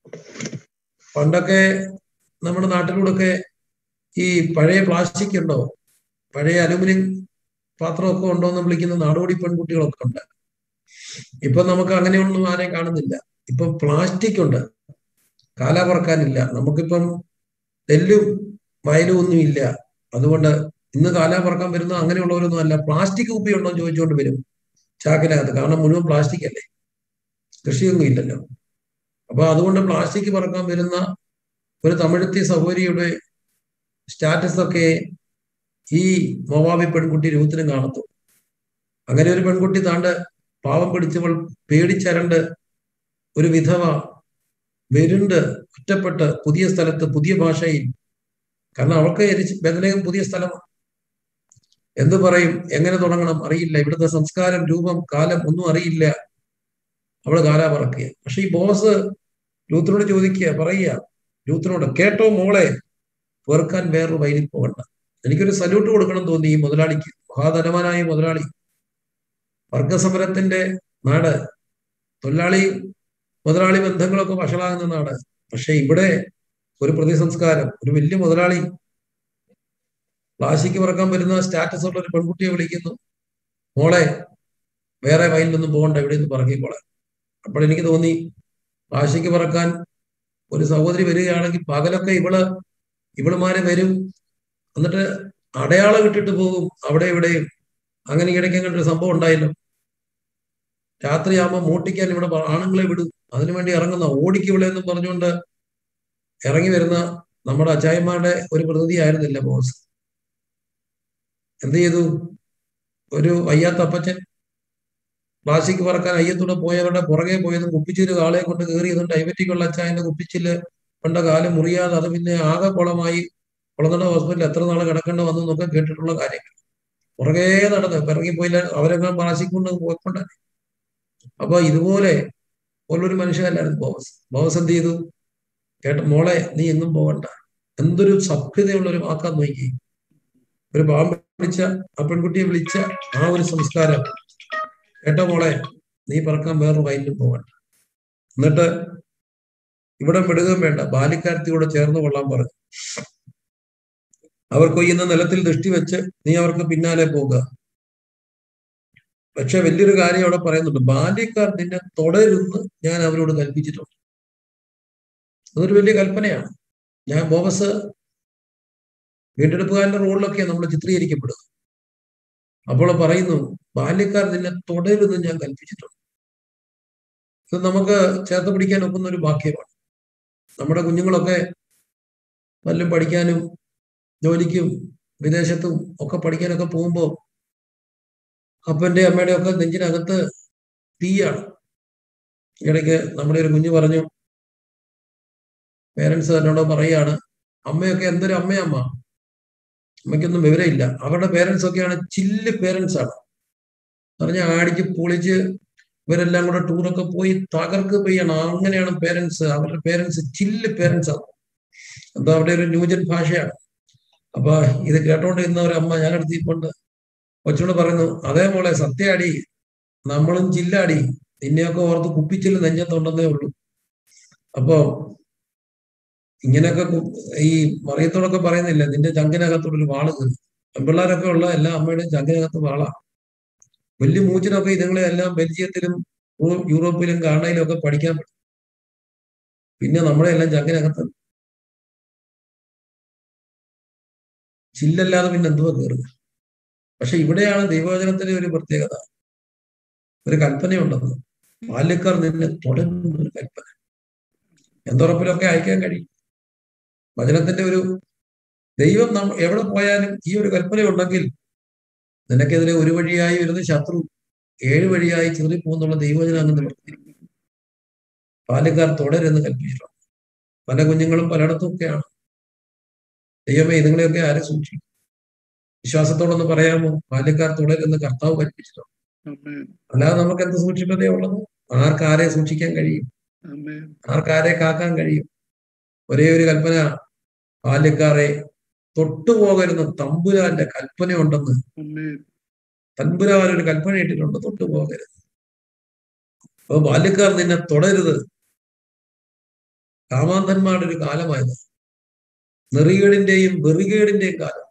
പണ്ടൊക്കെ നമ്മുടെ നാട്ടിലൂടെയൊക്കെ ഈ പഴയ പ്ലാസ്റ്റിക് ഉണ്ടോ പഴയ അലുമിനിയം പാത്രമൊക്കെ ഉണ്ടോ എന്ന് വിളിക്കുന്ന നാടോടി പെൺകുട്ടികളൊക്കെ ഉണ്ട് ഇപ്പൊ നമുക്ക് അങ്ങനെയൊന്നും ആരെയും കാണുന്നില്ല ഇപ്പൊ പ്ലാസ്റ്റിക് ഉണ്ട് കാല പറക്കാനില്ല നമുക്കിപ്പം നെല്ലും വയലും ഒന്നും ഇല്ല അതുകൊണ്ട് ഇന്ന് കാല പറക്കാൻ വരുന്ന അങ്ങനെയുള്ളവരൊന്നും അല്ല പ്ലാസ്റ്റിക് കുപ്പി ഉണ്ടോ എന്ന് ചോദിച്ചുകൊണ്ട് വരും ചാക്കിനകത്ത് കാരണം മുഴുവൻ പ്ലാസ്റ്റിക് അല്ലേ കൃഷിയൊന്നും ഇല്ലല്ലോ അപ്പൊ അതുകൊണ്ട് പ്ലാസ്റ്റിക് പറക്കാൻ വരുന്ന ഒരു തമിഴത്തി സഹോദരിയുടെ സ്റ്റാറ്റസ് ഒക്കെ ഈ മൊവാബി പെൺകുട്ടി രൂപത്തിനും കാണത്തു അങ്ങനെ ഒരു പെൺകുട്ടി താണ്ട് പാവം പിടിച്ചവൾ പേടിച്ചരണ്ട് ഒരു വിധവ വരുണ്ട് ഒറ്റപ്പെട്ട് പുതിയ സ്ഥലത്ത് പുതിയ ഭാഷയിൽ കാരണം അവൾക്ക് ബദലേഖം പുതിയ സ്ഥലമാണ് എന്തു പറയും എങ്ങനെ തുടങ്ങണം അറിയില്ല ഇവിടുത്തെ സംസ്കാരം രൂപം കാലം ഒന്നും അറിയില്ല അവള് കാലാ പറക്കുക പക്ഷെ ഈ ബോസ് ലൂത്തിനോട് ചോദിക്കുക പറയുക ലൂത്തിനോട് കേട്ടോ മോളെ പേർക്കാൻ വേറൊരു വയലിൽ പോകണ്ട എനിക്കൊരു സല്യൂട്ട് കൊടുക്കണം തോന്നി ഈ മുതലാളിക്ക് മഹാധനവാനായ മുതലാളി വർഗസമരത്തിന്റെ നാട് തൊഴിലാളി മുതലാളി ബന്ധങ്ങളൊക്കെ വഷളാകുന്ന നാട് പക്ഷെ ഇവിടെ ഒരു പ്രതിസംസ്കാരം ഒരു വലിയ മുതലാളി പ്ലാസ്റ്റിക് പറക്കാൻ വരുന്ന സ്റ്റാറ്റസ് ഉള്ള ഒരു പെൺകുട്ടിയെ വിളിക്കുന്നു മോളെ വേറെ വയലിലൊന്നും പോകണ്ട ഇവിടെ നിന്ന് പറക്കിക്കോളെ അപ്പോൾ എനിക്ക് തോന്നി പ്ലാസ്റ്റിക് പറക്കാൻ ഒരു സഹോദരി വരികയാണെങ്കിൽ പകലൊക്കെ ഇവള് ഇവളുമാരെ വരും എന്നിട്ട് അടയാളം ഇട്ടിട്ട് പോകും അവിടെ ഇവിടെയും അങ്ങനെ ഇടയ്ക്ക് അങ്ങനെ ഒരു സംഭവം ഉണ്ടായല്ലോ രാത്രിയാകുമ്പോൾ മൂട്ടിക്കാൻ ഇവിടെ ആണുങ്ങളെ വിടും അതിനുവേണ്ടി ഇറങ്ങുന്ന ഓടിക്ക് ഇവിടെ എന്നും പറഞ്ഞുകൊണ്ട് ഇറങ്ങി വരുന്ന നമ്മുടെ അച്ചായന്മാരുടെ ഒരു പ്രതിനിധി ആയിരുന്നില്ല ബോസ് എന്ത് ചെയ്തു ഒരു വയ്യാത്ത അപ്പച്ചൻ പ്ലാസ്റ്റിക് പറക്കാൻ അയ്യത്തൂടെ പോയവരുടെ പുറകെ പോയതും കുപ്പിച്ചില് കാളെ കൊണ്ട് കയറിയതും ഡയബറ്റിക്കുള്ള അച്ചായന്റെ കുപ്പിച്ചില് കൊണ്ട കാലം മുറിയാതെ അത് പിന്നെ ആകെ കുളമായി കുളനട ഹോസ്പിറ്റലിൽ എത്ര നാൾ കിടക്കേണ്ട വന്നു എന്നൊക്കെ കേട്ടിട്ടുള്ള കാര്യങ്ങൾ പുറകെ നടന്ന് ഇറങ്ങി പോയില്ല അവരൊക്കെ പ്ലാസ്റ്റിക് കൊണ്ട് പോയിക്കൊണ്ട് അപ്പൊ ഇതുപോലെ ഉള്ളൊരു മനുഷ്യനല്ലായിരുന്നു ബോസ് ബോസ് എന്ത് ചെയ്തു കേട്ട മോളെ നീ എങ്ങും പോകണ്ട എന്തൊരു സഭ്യതയുള്ള ഒരു വാക്കാൻ നോക്കി ഒരു പാമ്പ് വിളിച്ച ആ പെൺകുട്ടിയെ വിളിച്ച ആ ഒരു സംസ്കാരം കേട്ടോ മോളെ നീ പറക്കാൻ വേറൊരു വയലിലും പോകണ്ട എന്നിട്ട് ഇവിടെ വിടുകയും വേണ്ട ബാലിക്കാരത്തിയോടെ ചേർന്ന് കൊള്ളാൻ പറഞ്ഞു അവർ കൊയ്യുന്ന നിലത്തിൽ ദൃഷ്ടി വെച്ച് നീ അവർക്ക് പിന്നാലെ പോകുക പക്ഷെ വലിയൊരു കാര്യം അവിടെ പറയുന്നുണ്ട് ബാല്യക്കാർ നിന്നെ തുടരുന്ന് ഞാൻ അവരോട് കൽപ്പിച്ചിട്ടുണ്ട് അതൊരു വലിയ കൽപ്പനയാണ് ഞാൻ ബോബസ് വീണ്ടെടുപ്പുകാരന്റെ റോളിലൊക്കെ നമ്മൾ ചിത്രീകരിക്കപ്പെടുക അപ്പോൾ പറയുന്നു ബാല്യക്കാർ നിന്നെ തുടരുന്ന് ഞാൻ കൽപ്പിച്ചിട്ടുണ്ട് ഇത് നമുക്ക് ചേർത്ത് പിടിക്കാൻ ഒക്കുന്ന ഒരു വാക്യമാണ് നമ്മുടെ കുഞ്ഞുങ്ങളൊക്കെ വല്ലതും പഠിക്കാനും ജോലിക്കും വിദേശത്തും ഒക്കെ പഠിക്കാനൊക്കെ പോകുമ്പോൾ അപ്പന്റെ അമ്മയുടെ ഒക്കെ നെഞ്ചിനകത്ത് തീയാണ് ഇടയ്ക്ക് നമ്മുടെ ഒരു കുഞ്ഞു പറഞ്ഞു പേരൻസ് എന്നോട് പറയാണ് അമ്മയൊക്കെ എന്തൊരു അമ്മയമ്മ അമ്മയ്ക്കൊന്നും വിവരമില്ല അവരുടെ പേരൻസ് ഒക്കെയാണ് ചില്ല് പേരൻസ് ആണ് പറഞ്ഞ ആടിച്ച് പൊളിച്ച് ഇവരെല്ലാം കൂടെ ടൂറൊക്കെ പോയി തകർക്ക് പെയ്യണം അങ്ങനെയാണ് പേരൻസ് അവരുടെ പേരൻസ് ചില്ല് പേരൻസ് ആണ് എന്താ അവിടെ ഒരു ന്യൂജൻ ഭാഷയാണ് അപ്പൊ ഇത് കേട്ടോണ്ടിരുന്ന ഒരു അമ്മ ഞാൻ അടുത്തിപ്പോണ്ട് കൊച്ചോട് പറയുന്നു അതേ മോളെ സത്യാടി നമ്മളും ചില്ലാടി നിന്നെയൊക്കെ ഓർത്ത് കുപ്പിച്ചില് നെഞ്ചത്തുണ്ടെന്നേ ഉള്ളൂ അപ്പോ ഇങ്ങനെയൊക്കെ ഈ മറിയത്തോടൊക്കെ പറയുന്നില്ല നിന്റെ ചങ്കിനകത്തോടൊരു വാള് കയറി പെൺപിള്ളേരൊക്കെ ഉള്ള എല്ലാ അമ്മയുടെയും ചങ്കിനകത്ത് വാളാ വലിയ മൂച്ചിനൊക്കെ ഇതുങ്ങളെ എല്ലാം ബെൽജിയത്തിലും യൂറോപ്പിലും കാനഡയിലും ഒക്കെ പഠിക്കാൻ പറ്റും പിന്നെ നമ്മളെ എല്ലാം ചങ്കിനകത്ത് ചില്ലല്ലാതെ പിന്നെ എന്തുവാ കയറുക പക്ഷെ ഇവിടെയാണ് ദൈവവചനത്തിന്റെ ഒരു പ്രത്യേകത ഒരു കൽപ്പനയുണ്ടെന്ന് ബാല്യക്കാർ നിന്നെ തുടരുന്ന ഒരു കൽപ്പന എന്തുറപ്പിലൊക്കെ അയക്കാൻ കഴിയും വചനത്തിന്റെ ഒരു ദൈവം നമ്മ എവിടെ പോയാലും ഈ ഒരു കൽപ്പന ഉണ്ടെങ്കിൽ നിനക്കെതിരെ ഒരു വഴിയായി വരുന്ന ശത്രു ഏഴ് വഴിയായി ചെറിപ്പോന്നുള്ള ദൈവവചനം അങ്ങനെ നിവർത്തിയിരിക്കും ബാല്യക്കാർ തുടരെന്ന് കൽപ്പിച്ചിട്ടുണ്ട് പല കുഞ്ഞുങ്ങളും പലയിടത്തും ഒക്കെയാണ് ദൈവമേ ഇതുങ്ങളെയൊക്കെ ആരെ സൂക്ഷിക്കും വിശ്വാസത്തോടൊന്ന് പറയാമോ ബാല്യക്കാർ തുടരുന്ന് കർത്താവ് കൽപ്പിച്ചിട്ടുണ്ട് അല്ലാതെ നമുക്ക് എന്ത് സൂക്ഷിപ്പതേ ഉള്ളത് ആർക്കാരെ സൂക്ഷിക്കാൻ കഴിയും ആർക്കാരെ കാക്കാൻ കഴിയും ഒരേ ഒരു കൽപ്പന ബാല്യക്കാരെ തൊട്ടുപോകരുന്ന തമ്പുരാന്റെ കൽപ്പന ഉണ്ടെന്ന് തമ്പുരാൻ ഒരു കൽപ്പന ഇട്ടിട്ടുണ്ട് തൊട്ടുപോകരുത് അപ്പൊ ബാല്യക്കാർ നിന്നെ തുടരുത് കാമാന്തന്മാരുടെ ഒരു കാലമായത് നെറികേടിന്റെയും വെറികേടിന്റെയും കാലം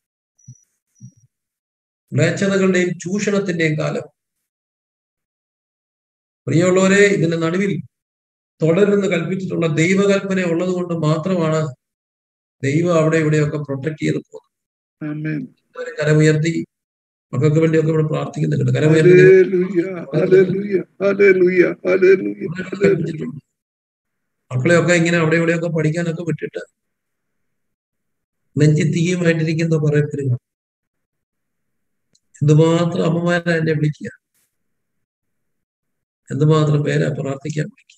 മ്ലേച്ഛതകളുടെയും ചൂഷണത്തിന്റെയും കാലം പ്രിയമുള്ളവരെ ഇതിന്റെ നടുവിൽ തുടരുന്ന് കൽപ്പിച്ചിട്ടുള്ള ദൈവകൽപ്പന ഉള്ളത് കൊണ്ട് മാത്രമാണ് ദൈവം അവിടെ ഇവിടെയൊക്കെ പ്രൊട്ടക്ട് ചെയ്ത് പോകുന്നത് കരമുയർത്തി മക്കൾക്ക് വേണ്ടിയൊക്കെ ഇവിടെ പ്രാർത്ഥിക്കുന്നുണ്ട് കരമുയർത്തി മക്കളെയൊക്കെ ഇങ്ങനെ അവിടെ ഇവിടെയൊക്കെ പഠിക്കാനൊക്കെ വിട്ടിട്ട് നെഞ്ചി തീയുമായിട്ടിരിക്കുന്ന കുറെ പേര് എന്തുമാത്രം അമ്മമാരെ എന്നെ വിളിക്കുക എന്തുമാത്രം പേരെ പ്രാർത്ഥിക്കാൻ വിളിക്കുക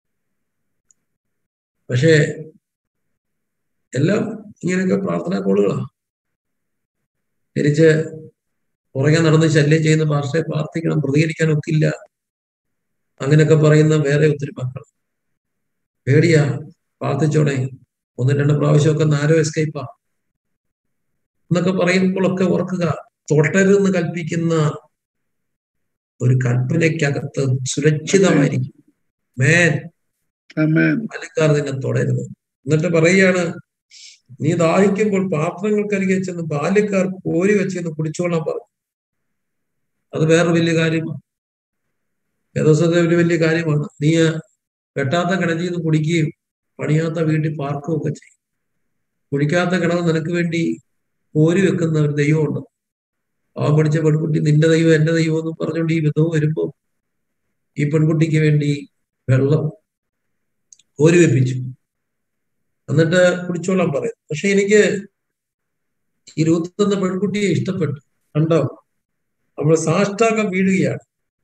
പക്ഷേ എല്ലാം ഇങ്ങനെയൊക്കെ പ്രാർത്ഥനാ കോളുകളാണ് തിരിച്ച് പുറകെ നടന്ന് ശല്യം ചെയ്യുന്ന ഭാഷയെ പ്രാർത്ഥിക്കണം പ്രതികരിക്കാൻ ഒക്കില്ല അങ്ങനെയൊക്കെ പറയുന്ന വേറെ ഒത്തിരി മക്കൾ പേടിയാ പ്രാർത്ഥിച്ചോടെ ഒന്ന് രണ്ട് പ്രാവശ്യമൊക്കെ നാരോ എസ്കേപ്പാ എന്നൊക്കെ പറയുമ്പോഴൊക്കെ ഓർക്കുക തൊട്ടരുന്ന് കൽപ്പിക്കുന്ന ഒരു കൽപ്പനയ്ക്കകത്ത് സുരക്ഷിതമായിരിക്കും മേൻ Amen. ബാല്യക്കാർ നിന്നെ തുടരുത് എന്നിട്ട് പറയാണ് നീ ദാഹിക്കുമ്പോൾ പാത്രങ്ങൾക്കരികെ ചെന്ന് ബാല്യക്കാർ കോരി വെച്ചെന്ന് കുടിച്ചോളാൻ പറഞ്ഞു അത് വേറെ വലിയ കാര്യമാണ് വേദോസത്തെ ഒരു വലിയ കാര്യമാണ് നീ വെട്ടാത്ത കിണറ്റിൽ നിന്ന് കുടിക്കുകയും പണിയാത്ത വീട്ടിൽ പാർക്കുകയും ഒക്കെ ചെയ്യും കുടിക്കാത്ത കിണർ നിനക്ക് വേണ്ടി കോരി വെക്കുന്ന ഒരു ദൈവമുണ്ട് ആ പഠിച്ച പെൺകുട്ടി നിന്റെ ദൈവം എന്റെ ദൈവം എന്ന് പറഞ്ഞുകൊണ്ട് ഈ വിധവും വരുമ്പോ ഈ പെൺകുട്ടിക്ക് വേണ്ടി വെള്ളം കോരി വെപ്പിച്ചു എന്നിട്ട് കുടിച്ചോളാൻ പറയും പക്ഷെ എനിക്ക് ഈ രൂത്ത് എന്ന പെൺകുട്ടിയെ ഇഷ്ടപ്പെട്ടു കണ്ടോ അവൾ സാഷ്ടാംഗം വീഴുകയാണ്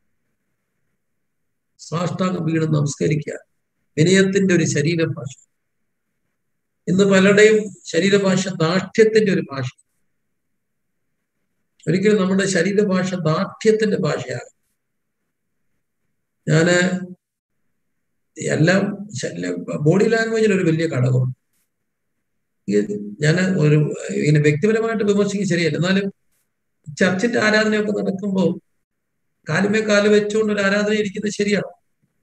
സാഷ്ടാംഗം വീണ് നമസ്കരിക്കുക വിനയത്തിന്റെ ഒരു ശരീരഭാഷ ഇന്ന് പലരുടെയും ശരീരഭാഷ ദാഷ്ട്യത്തിന്റെ ഒരു ഭാഷ ഒരിക്കലും നമ്മുടെ ശരീരഭാഷ ദാഷ്ട്യത്തിന്റെ ഭാഷയാണ് ഞാന് എല്ലാം ബോഡി ലാംഗ്വേജിൽ ഒരു വലിയ ഘടകമുണ്ട് ഞാൻ ഒരു ഇങ്ങനെ വ്യക്തിപരമായിട്ട് വിമർശിക്കുക ശരിയല്ല എന്നാലും ചർച്ചിന്റെ ആരാധനയൊക്കെ നടക്കുമ്പോൾ കാലുമേ കാല് വെച്ചുകൊണ്ട് ഒരു ആരാധന ഇരിക്കുന്നത് ശരിയാണ്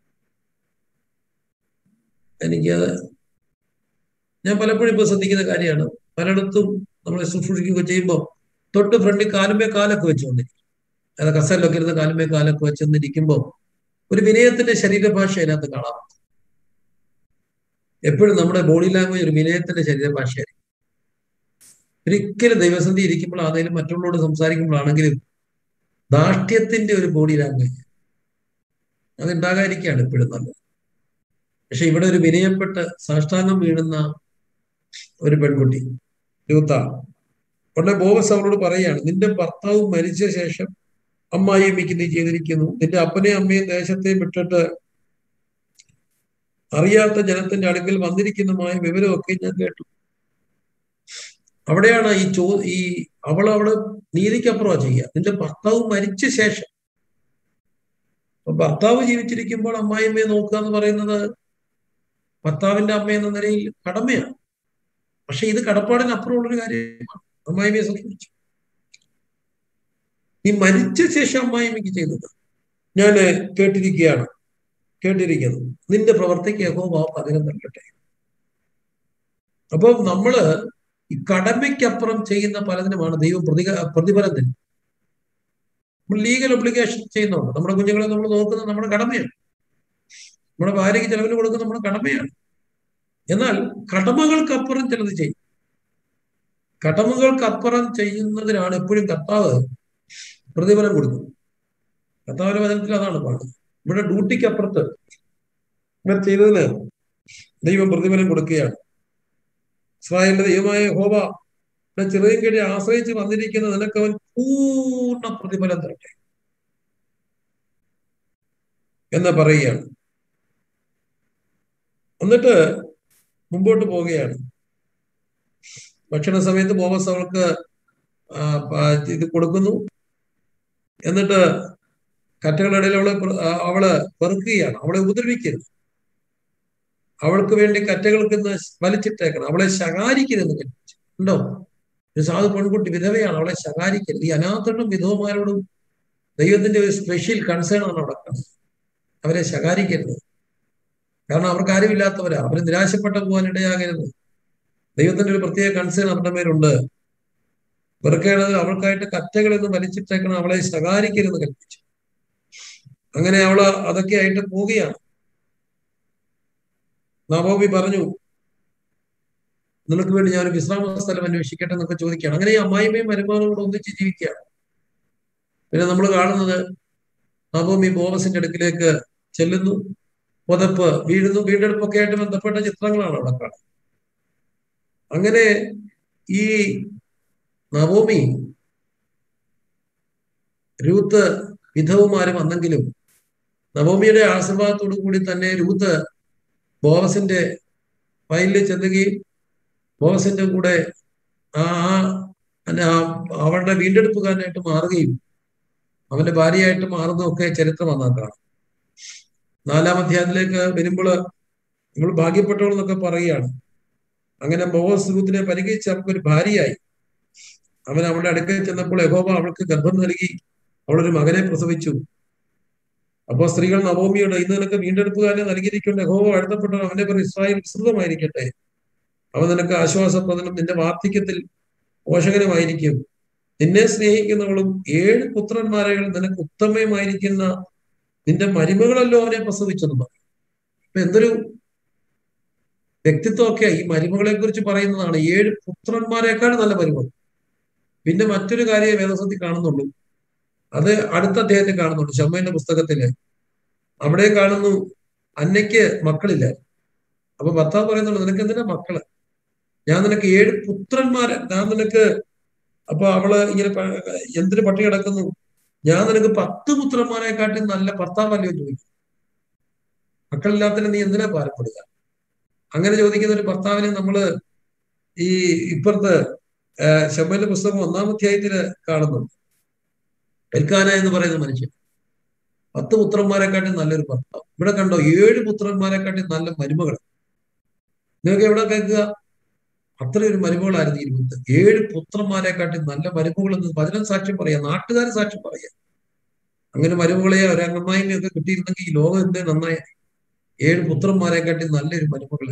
എനിക്കത് ഞാൻ പലപ്പോഴും ഇപ്പൊ ശ്രദ്ധിക്കുന്ന കാര്യമാണ് പലയിടത്തും നമ്മളെ ശുശ്രൂഷിക്കുകയൊക്കെ ചെയ്യുമ്പോൾ തൊട്ട് ഫ്രണ്ടിൽ കാലുമേ കാലൊക്കെ വെച്ചുകൊണ്ടിരിക്കും അത് കസലിലൊക്കെ ഇരുന്ന് കാലുമേ കാലൊക്കെ വെച്ചെന്നിരിക്കുമ്പോൾ ഒരു വിനയത്തിന്റെ ശരീരഭാഷ അതിനകത്ത് കാണാം എപ്പോഴും നമ്മുടെ ബോഡി ലാംഗ്വേജ് ഒരു വിനയത്തിന്റെ ശരീരഭാഷയായിരിക്കും ഒരിക്കലും ദൈവസന്ധി ഇരിക്കുമ്പോഴാണെങ്കിലും മറ്റുള്ളവരോട് സംസാരിക്കുമ്പോഴാണെങ്കിലും ദാഷ്ട്യത്തിന്റെ ഒരു ബോഡി ലാംഗ്വേജ് അത് ഉണ്ടാകാതിരിക്കുകയാണ് എപ്പോഴും നല്ലത് പക്ഷെ ഇവിടെ ഒരു വിനയപ്പെട്ട് സാഷ്ടാംഗം വീഴുന്ന ഒരു പെൺകുട്ടി യൂത്ത ഉടനെ ബോവസ് അവളോട് പറയുകയാണ് നിന്റെ ഭർത്താവ് മരിച്ച ശേഷം അമ്മായിയമ്മയ്ക്ക് നീ ചെയ്തിരിക്കുന്നു നിന്റെ അപ്പനെയും അമ്മയും ദേശത്തെയും വിട്ടിട്ട് അറിയാത്ത ജനത്തിന്റെ അടുക്കൽ വന്നിരിക്കുന്നതുമായ വിവരമൊക്കെ ഞാൻ കേട്ടു അവിടെയാണ് ഈ ചോ ഈ അവൾ അവിടെ നീതിക്കപ്പുറമാണ് ചെയ്യുക നിന്റെ ഭർത്താവ് മരിച്ച ശേഷം അപ്പൊ ഭർത്താവ് ജീവിച്ചിരിക്കുമ്പോൾ അമ്മായിയമ്മയെ നോക്കുക എന്ന് പറയുന്നത് ഭർത്താവിന്റെ അമ്മ എന്ന നിലയിൽ കടമയാണ് പക്ഷെ ഇത് കടപ്പാടിനപ്പുറമുള്ളൊരു കാര്യമാണ് അമ്മായിമ്മയെ സംബന്ധിച്ചു ഈ മരിച്ച ശേഷം അമ്മായിമ്മയ്ക്ക് ചെയ്തത് ഞാൻ കേട്ടിരിക്കുകയാണ് കേട്ടിരിക്കുന്നു നിന്റെ പ്രവർത്തിക്ക് യഹോവ പകരം നൽകട്ടെ അപ്പൊ നമ്മള് ഈ കടമയ്ക്കപ്പുറം ചെയ്യുന്ന പലതിനുമാണ് ദൈവം പ്രതിക പ്രതിഫലം തരുന്നത് നമ്മൾ ലീഗൽ ഒബ്ലിഗേഷൻ ചെയ്യുന്നുണ്ട് നമ്മുടെ കുഞ്ഞുങ്ങളെ നമ്മൾ നോക്കുന്നത് നമ്മുടെ കടമയാണ് നമ്മുടെ ഭാര്യയ്ക്ക് ചെലവിന് കൊടുക്കുന്നത് നമ്മുടെ കടമയാണ് എന്നാൽ കടമകൾക്കപ്പുറം ചിലത് ചെയ്യും കടമകൾക്കപ്പുറം ചെയ്യുന്നതിനാണ് എപ്പോഴും കർത്താവ് പ്രതിഫലം കൊടുക്കുന്നത് കർത്താവിന്റെ വചനത്തിൽ അതാണ് പാടുന്നത് ഇവിടെ ഡ്യൂട്ടിക്ക് അപ്പുറത്ത് ഇവർ ചെയ്തതിന് ദൈവം പ്രതിഫലം കൊടുക്കുകയാണ് ഇസ്രായേലിന്റെ ദൈവമായ ഹോബ ചെറിയ കീഴെ ആശ്രയിച്ച് വന്നിരിക്കുന്ന നിനക്ക് അവൻ പൂർണ്ണ പ്രതിഫലം തരട്ടെ എന്ന് പറയുകയാണ് എന്നിട്ട് മുമ്പോട്ട് പോവുകയാണ് ഭക്ഷണ സമയത്ത് ബോബസ് അവൾക്ക് ഇത് കൊടുക്കുന്നു എന്നിട്ട് കറ്റകളുടെ ഇടയിൽ അവളെ അവള് പെറുക്കുകയാണ് അവളെ ഉപദ്രവിക്കരുത് അവൾക്ക് വേണ്ടി കറ്റകൾക്ക് ഇന്ന് വലിച്ചിട്ടേക്കണം അവളെ ശകാരിക്കരുതെന്ന് കൽപ്പിച്ചു ഉണ്ടോ ഒരു സാധു പെൺകുട്ടി വിധവയാണ് അവളെ ശകാരിക്കരുത് ഈ അനാഥനും വിധവമാരോടും ദൈവത്തിന്റെ ഒരു സ്പെഷ്യൽ കൺസേൺ ആണ് അവിടെ കാണുന്നത് അവരെ ശകാരിക്കരുത് കാരണം അവർക്ക് ആരുമില്ലാത്തവരാ അവർ നിരാശപ്പെട്ടു പോകാൻ ഇടയാകരുത് ദൈവത്തിന്റെ ഒരു പ്രത്യേക കൺസേൺ അവരുടെ മേലുണ്ട് വെറുക്കേണ്ടത് അവൾക്കായിട്ട് കറ്റകളെന്ന് വലിച്ചിട്ടേക്കണം അവളെ ശകാരിക്കരുത് കൽപ്പിച്ചു അങ്ങനെ അവള് അതൊക്കെ ആയിട്ട് പോവുകയാണ് നവോബി പറഞ്ഞു നിനക്ക് വേണ്ടി ഞാൻ ഒരു വിശ്രാമ സ്ഥലം അന്വേഷിക്കട്ടെ എന്നൊക്കെ ചോദിക്കുകയാണ് അങ്ങനെ ഈ അമ്മായിമ്മയും മരുമാനും കൂടെ ഒന്നിച്ച് ജീവിക്കുകയാണ് പിന്നെ നമ്മൾ കാണുന്നത് നവോമി ബോവസിന്റെ അടുക്കിലേക്ക് ചെല്ലുന്നു പുതപ്പ് വീഴുന്നു വീണ്ടെടുപ്പൊക്കെ ആയിട്ട് ബന്ധപ്പെട്ട ചിത്രങ്ങളാണ് അവിടെ കാണുന്നത് അങ്ങനെ ഈ നവോമി രൂത്ത് വിധവുമാര് വന്നെങ്കിലും നവോമിയുടെ ആശീർവാദത്തോടു കൂടി തന്നെ രൂത്ത് ബോവസിന്റെ വയലിൽ ചെല്ലുകയും ബോവസിന്റെ കൂടെ ആ ആ അവളുടെ വീണ്ടെടുപ്പുകാരനായിട്ട് മാറുകയും അവന്റെ ഭാര്യയായിട്ട് മാറുന്നതൊക്കെ ചരിത്രം വന്നാൽ കാണാം നാലാം അധ്യായത്തിലേക്ക് വരുമ്പോൾ നിങ്ങൾ ഭാഗ്യപ്പെട്ടവൾ എന്നൊക്കെ പറയുകയാണ് അങ്ങനെ ബോവസ് രൂത്തിനെ പരിഹരിച്ച് അവൾക്കൊരു ഭാര്യയായി അവൻ അവളുടെ അടുക്കൽ ചെന്നപ്പോൾ യഹോബ അവൾക്ക് ഗർഭം നൽകി അവളൊരു മകനെ പ്രസവിച്ചു അപ്പൊ സ്ത്രീകൾ നവോമിയോട് ഇന്ന് നിനക്ക് വീണ്ടെടുപ്പുകാരനെ നൽകിയിരിക്കേണ്ട ഹോ എഴുതപ്പെട്ടവൻ അവന്റെ പേർ ഇസ്രായേൽ വിസ്തൃതമായിരിക്കട്ടെ അവൻ നിനക്ക് ആശ്വാസപ്രദനും നിന്റെ വാർദ്ധക്യത്തിൽ പോഷകനുമായിരിക്കും നിന്നെ സ്നേഹിക്കുന്നവളും ഏഴ് പുത്രന്മാരെകൾ നിനക്ക് ഉത്തമയുമായിരിക്കുന്ന നിന്റെ മരുമകളല്ലോ അവനെ പ്രസവിച്ചെന്ന് പറയും അപ്പൊ എന്തൊരു വ്യക്തിത്വമൊക്കെ ഈ മരുമകളെ കുറിച്ച് പറയുന്നതാണ് ഏഴ് പുത്രന്മാരെക്കാൾ നല്ല മരുമകൾ പിന്നെ മറ്റൊരു കാര്യം വേദസത്തിൽ കാണുന്നുള്ളൂ അത് അടുത്ത അദ്ദേഹത്തെ കാണുന്നുണ്ട് ഷമ്മയുടെ പുസ്തകത്തില് അവിടെ കാണുന്നു അന്നയ്ക്ക് മക്കളില്ല അപ്പൊ ഭർത്താവ് പറയുന്നുള്ളൂ നിനക്ക് എന്തിനാ മക്കള് ഞാൻ നിനക്ക് ഏഴ് പുത്രന്മാരെ ഞാൻ നിനക്ക് അപ്പൊ അവള് ഇങ്ങനെ പ- എന്തിന് പട്ടി കിടക്കുന്നു ഞാൻ നിനക്ക് പത്ത് പുത്രന്മാരെക്കാട്ടി നല്ല ഭർത്താവല്ലയോ ചോദിക്കും മക്കളില്ലാത്തതിന് നീ എന്തിനാ പാരപ്പെടുക അങ്ങനെ ചോദിക്കുന്ന ഒരു ഭർത്താവിനെ നമ്മള് ഈ ഇപ്പുറത്ത് ഷമ്മന്റെ പുസ്തകം ഒന്നാം അധ്യായത്തില് കാണുന്നുണ്ട് എൽക്കാന എന്ന് പറയുന്ന മനുഷ്യൻ പത്ത് പുത്രന്മാരെക്കാട്ടി നല്ലൊരു ഭർത്താവ് ഇവിടെ കണ്ടോ ഏഴ് പുത്രന്മാരെക്കാട്ടി നല്ല മരുമകൾ നിങ്ങൾക്ക് എവിടെ കേൾക്കുക അത്രയൊരു മരുമകളായിരുന്നു ഇരുപത് ഏഴ് പുത്രന്മാരെക്കാട്ടി നല്ല മരുമകൾ എന്ന് വചനം സാക്ഷ്യം പറയാം നാട്ടുകാർ സാക്ഷ്യം പറയാം അങ്ങനെ മരുമകളെ ഒരങ്ങമ്മായിമയൊക്കെ കിട്ടിയിരുന്നെങ്കിൽ ഈ ലോകം എന്തേ നന്നായി ഏഴ് പുത്രന്മാരെക്കാട്ടി നല്ലൊരു മരുമകള്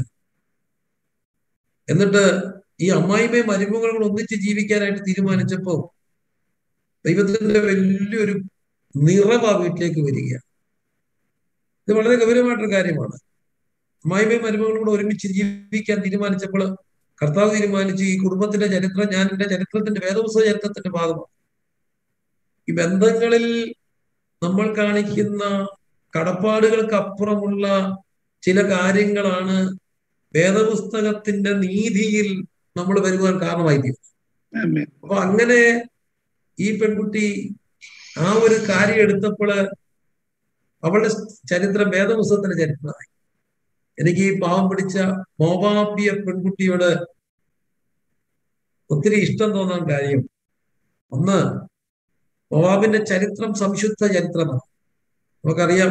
എന്നിട്ട് ഈ അമ്മായിമയും മരുമകളും ഒന്നിച്ച് ജീവിക്കാനായിട്ട് തീരുമാനിച്ചപ്പോ ദൈവത്തിന്റെ വലിയൊരു നിറവ് ആ വീട്ടിലേക്ക് വരികയാണ് ഇത് വളരെ ഗൗരവമായിട്ടൊരു കാര്യമാണ് അമ്മായിമയും മരുമകളും കൂടെ ഒരുമിച്ച് ജീവിക്കാൻ തീരുമാനിച്ചപ്പോൾ കർത്താവ് തീരുമാനിച്ച് ഈ കുടുംബത്തിന്റെ ചരിത്രം ഞാൻ എന്റെ ചരിത്രത്തിന്റെ വേദപുസ്തക ചരിത്രത്തിന്റെ ഭാഗമാണ് ഈ ബന്ധങ്ങളിൽ നമ്മൾ കാണിക്കുന്ന കടപ്പാടുകൾക്ക് അപ്പുറമുള്ള ചില കാര്യങ്ങളാണ് വേദപുസ്തകത്തിന്റെ നീതിയിൽ നമ്മൾ വരുവാൻ കാരണമായി തീരുന്നത് ആമേൻ. അപ്പൊ അങ്ങനെ ഈ പെൺകുട്ടി ആ ഒരു കാര്യം എടുത്തപ്പോൾ അവളുടെ ചരിത്രം വേദപുസ്തകത്തിന്റെ ചരിത്രമായി എനിക്ക് ഈ പാവം പിടിച്ച മോവാബിയ പെൺകുട്ടിയോട് ഒത്തിരി ഇഷ്ടം തോന്നാൻ കാര്യം ഒന്ന് മോവാബിന്റെ ചരിത്രം സംശുദ്ധ ചരിത്രമാണ് നമുക്കറിയാം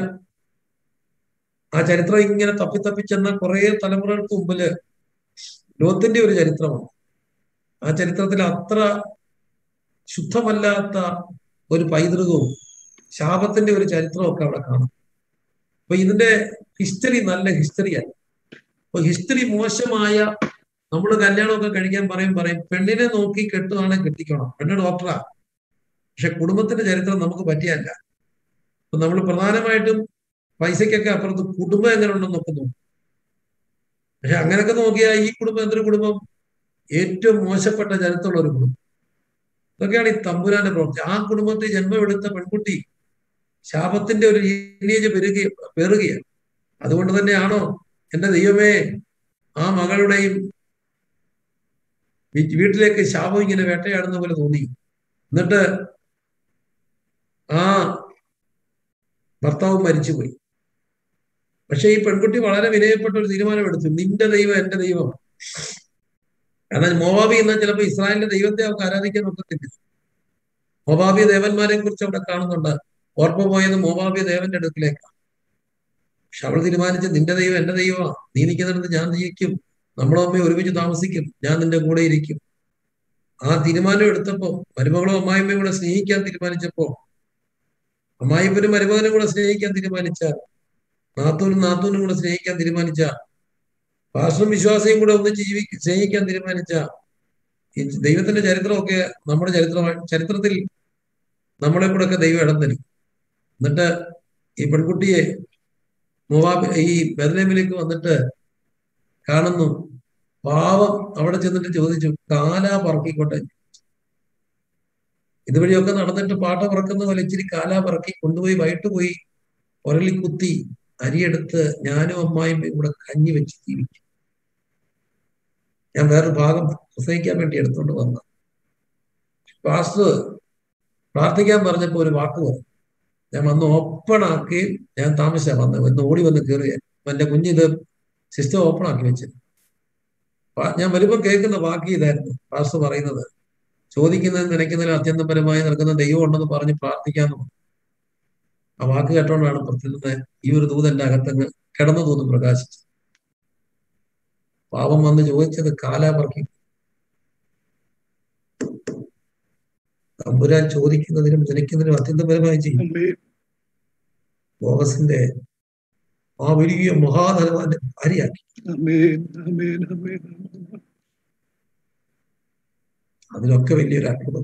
ആ ചരിത്രം ഇങ്ങനെ തപ്പി തപ്പി ചെന്ന കുറെ തലമുറകൾക്ക് മുമ്പില് ലോത്തിന്റെ ഒരു ചരിത്രമാണ് ആ ചരിത്രത്തിൽ അത്ര ശുദ്ധമല്ലാത്ത ഒരു പൈതൃകവും ശാപത്തിന്റെ ഒരു ചരിത്രവും ഒക്കെ അവിടെ കാണും അപ്പൊ ഇതിന്റെ ഹിസ്റ്ററി നല്ല ഹിസ്റ്ററിയാണ് അപ്പൊ ഹിസ്റ്ററി മോശമായ നമ്മൾ കല്യാണമൊക്കെ കഴിക്കാൻ പറയും പറയും പെണ്ണിനെ നോക്കി കെട്ടുവാണെങ്കിൽ കെട്ടിക്കണം പെണ്ണ് ഡോക്ടറാ പക്ഷെ കുടുംബത്തിന്റെ ചരിത്രം നമുക്ക് പറ്റിയല്ല അപ്പൊ നമ്മൾ പ്രധാനമായിട്ടും പൈസയ്ക്കൊക്കെ അപ്പുറത്ത് കുടുംബം എങ്ങനെ ഉണ്ടെന്നൊക്കെ നോക്കും പക്ഷെ അങ്ങനെയൊക്കെ നോക്കിയാൽ ഈ കുടുംബം എന്തൊരു കുടുംബം ഏറ്റവും മോശപ്പെട്ട ചരിത്രമുള്ള ഒരു കുടുംബം ഇതൊക്കെയാണ് ഈ തമ്പുരാന്റെ പ്രവൃത്തി ആ കുടുംബത്തിൽ ജന്മമെടുത്ത പെൺകുട്ടി ശാപത്തിന്റെ ഒരു ലീനേജ് പെരുക പെറുകയാണ് അതുകൊണ്ട് തന്നെയാണോ എന്റെ ദൈവമേ ആ മകളുടെയും വീ- വീട്ടിലേക്ക് ശാപം ഇങ്ങനെ വേട്ടയാടുന്ന പോലെ തോന്നി എന്നിട്ട് ആ ഭർത്താവ് മരിച്ചുപോയി പക്ഷെ ഈ പെൺകുട്ടി വളരെ വിനയപ്പെട്ട ഒരു തീരുമാനമെടുത്തു നിന്റെ ദൈവം എന്റെ ദൈവം കാരണം മോവാബി എന്നാൽ ചിലപ്പോൾ ഇസ്രായേലിന്റെ ദൈവത്തെ അവർക്ക് ആരാധിക്കാൻ ഒക്കത്തില്ല മോവാബിയ ദേവന്മാരെ കുറിച്ച് അവിടെ കാണുന്നുണ്ട് ഓർമ്മ പോയത് മോവാബിയ ദേവന്റെ അടുക്കിലേക്കാണ് പക്ഷെ അവൾ തീരുമാനിച്ച് നിന്റെ ദൈവം എന്റെ ദൈവമാണ് നീ നിൽക്കുന്നിടത്ത് ഞാൻ ജയിക്കും നമ്മളെ അമ്മയെ ഒരുമിച്ച് താമസിക്കും ഞാൻ നിന്റെ കൂടെ ഇരിക്കും ആ തീരുമാനം എടുത്തപ്പോ മരുമകളും അമ്മായിമ്മയും കൂടെ സ്നേഹിക്കാൻ തീരുമാനിച്ചപ്പോ അമ്മായിപ്പനും മരുമകനും കൂടെ സ്നേഹിക്കാൻ തീരുമാനിച്ച നാത്തൂനും നാത്തൂനും കൂടെ സ്നേഹിക്കാൻ തീരുമാനിച്ച പാർശ്വം വിശ്വാസിയും കൂടെ ഒന്നിച്ച് ജീവി സ്നേഹിക്കാൻ തീരുമാനിച്ച ഈ ദൈവത്തിന്റെ ചരിത്രമൊക്കെ നമ്മുടെ ചരിത്രമായി ചരിത്രത്തിൽ നമ്മളെ കൂടെ ഒക്കെ ദൈവം ഇടം തരും എന്നിട്ട് ഈ പെൺകുട്ടിയെ മോവാബ് ഈ ബദലേമിലേക്ക് വന്നിട്ട് കാണുന്നു പാവം അവിടെ ചെന്നിട്ട് ചോദിച്ചു കാലാ പറക്കിക്കോട്ടെ ഇതുവഴിയൊക്കെ നടന്നിട്ട് പാട്ട പറക്കുന്ന പോലെ ഇച്ചിരി കാലാ പറക്കി കൊണ്ടുപോയി വൈകിട്ട് പോയി ഉരളി കുത്തി അരിയെടുത്ത് ഞാനും അമ്മായും കൂടെ കഞ്ഞി വെച്ച് ജീവിക്കും ഞാൻ വേറൊരു ഭാഗം പ്രസംഗിക്കാൻ വേണ്ടി എടുത്തോണ്ട് വന്ന പാസ്റ്റർ പ്രാർത്ഥിക്കാൻ പറഞ്ഞപ്പോ ഒരു വാക്ക് പറഞ്ഞു ഞാൻ വന്ന് ഓപ്പൺ ആക്കി ഞാൻ താമസിച്ചാ വന്ന് വന്ന് ഓടി വന്ന് കയറിയ എന്റെ കുഞ്ഞിത് സിസ്റ്റം ഓപ്പൺ ആക്കി വെച്ചത് പാ- ഞാൻ വരുമ്പോൾ കേൾക്കുന്ന വാക്ക് ഇതായിരുന്നു പാസ്റ്റർ പറയുന്നത് ചോദിക്കുന്നതിന് നിലയ്ക്കുന്നതിൽ അത്യന്തപരമായി നിൽക്കുന്ന ദൈവം ഉണ്ടെന്ന് പറഞ്ഞ് പ്രാർത്ഥിക്കാന്ന് പറഞ്ഞു. ആ വാക്ക് കേട്ടോണ്ടാണ് പ്രത്യേകത ഈ ഒരു ദൂത് എന്റെ അകത്തങ്ങ് കിടന്നു തോന്നും പ്രകാശിച്ചു പാപം വന്ന് ചോദിച്ചത് കാലാപർക്കി തമ്പുരാൻ ചോദിക്കുന്നതിനും ജനിക്കുന്നതിനും അത്യന്തപരമായി ചെയ്യും ആമേൻ. ബോവസിന്റെ ആ വലിയ മഹാധനവാന്റെ ഭാര്യയാക്കി ആമേൻ ആമേൻ ആമേൻ അതിലൊക്കെ വലിയൊരു അത്ഭുതം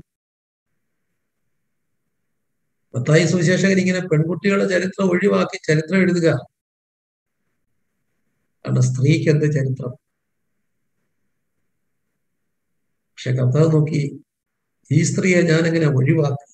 മത്തായി സുവിശേഷകൻ ഇങ്ങനെ പെൺകുട്ടികളുടെ ചരിത്രം ഒഴിവാക്കി ചരിത്രം എഴുതുക കാരണം സ്ത്രീക്ക് എന്ത് ചരിത്രം പക്ഷെ കർത്താവ് നോക്കി ഈ സ്ത്രീയെ ഞാൻ എങ്ങനെ ഒഴിവാക്കി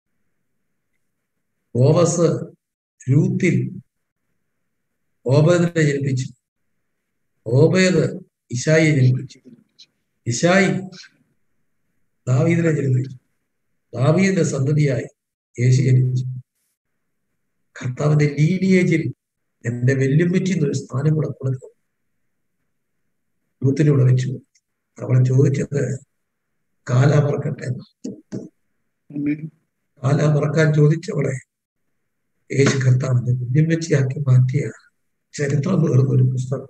ഓവസ് രൂത്തിൽ ഓബേദിനെ ജനിപ്പിച്ചു ഓബേദ് ഇഷായിയെ ജനിപ്പിച്ചു ഇഷായി ദാവീദിനെ ജനിപ്പിച്ചു ദാവീദിന്റെ സന്തതിയായി യേശു ജനിച്ചു കർത്താവിന്റെ ലീനിയേജിൽ എന്റെ വെല്ലുമ്പറ്റി എന്നൊരു സ്ഥാനം കൂടെ കൊടുത്തു യൂത്തിലൂടെ വെച്ചു അവൾ ചോദിച്ചത് കാലാ പറക്കട്ടെ എന്ന്. ആമേൻ കാലാ പറക്കാൻ ചോദിച്ചവളെ യേശു കർത്താവിന്റെ വെല്ലുമ്പച്ചിയാക്കി മാറ്റിയ ചരിത്രം പേർന്ന ഒരു പുസ്തകം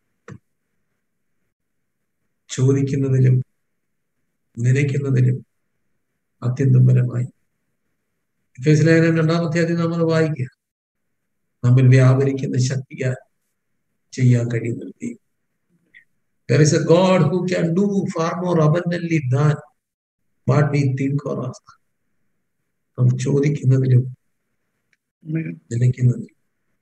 ചോദിക്കുന്നതിലും നനയ്ക്കുന്നതിലും അത്യന്തപരമായി എഫേസ് ലേഖനം രണ്ടാമത്തെ അധ്യായം നമ്മൾ വായിക്കുക നമ്മിൽ വ്യാപരിക്കുന്ന ശക്തിയാൽ ചെയ്യാൻ കഴിയുന്ന ഒരു ദൈവം There is a God who can do far more abundantly than what we think or ask. നാം ചോദിക്കുന്നതിലും ആമേൻ നിലയ്ക്കുന്നതിലും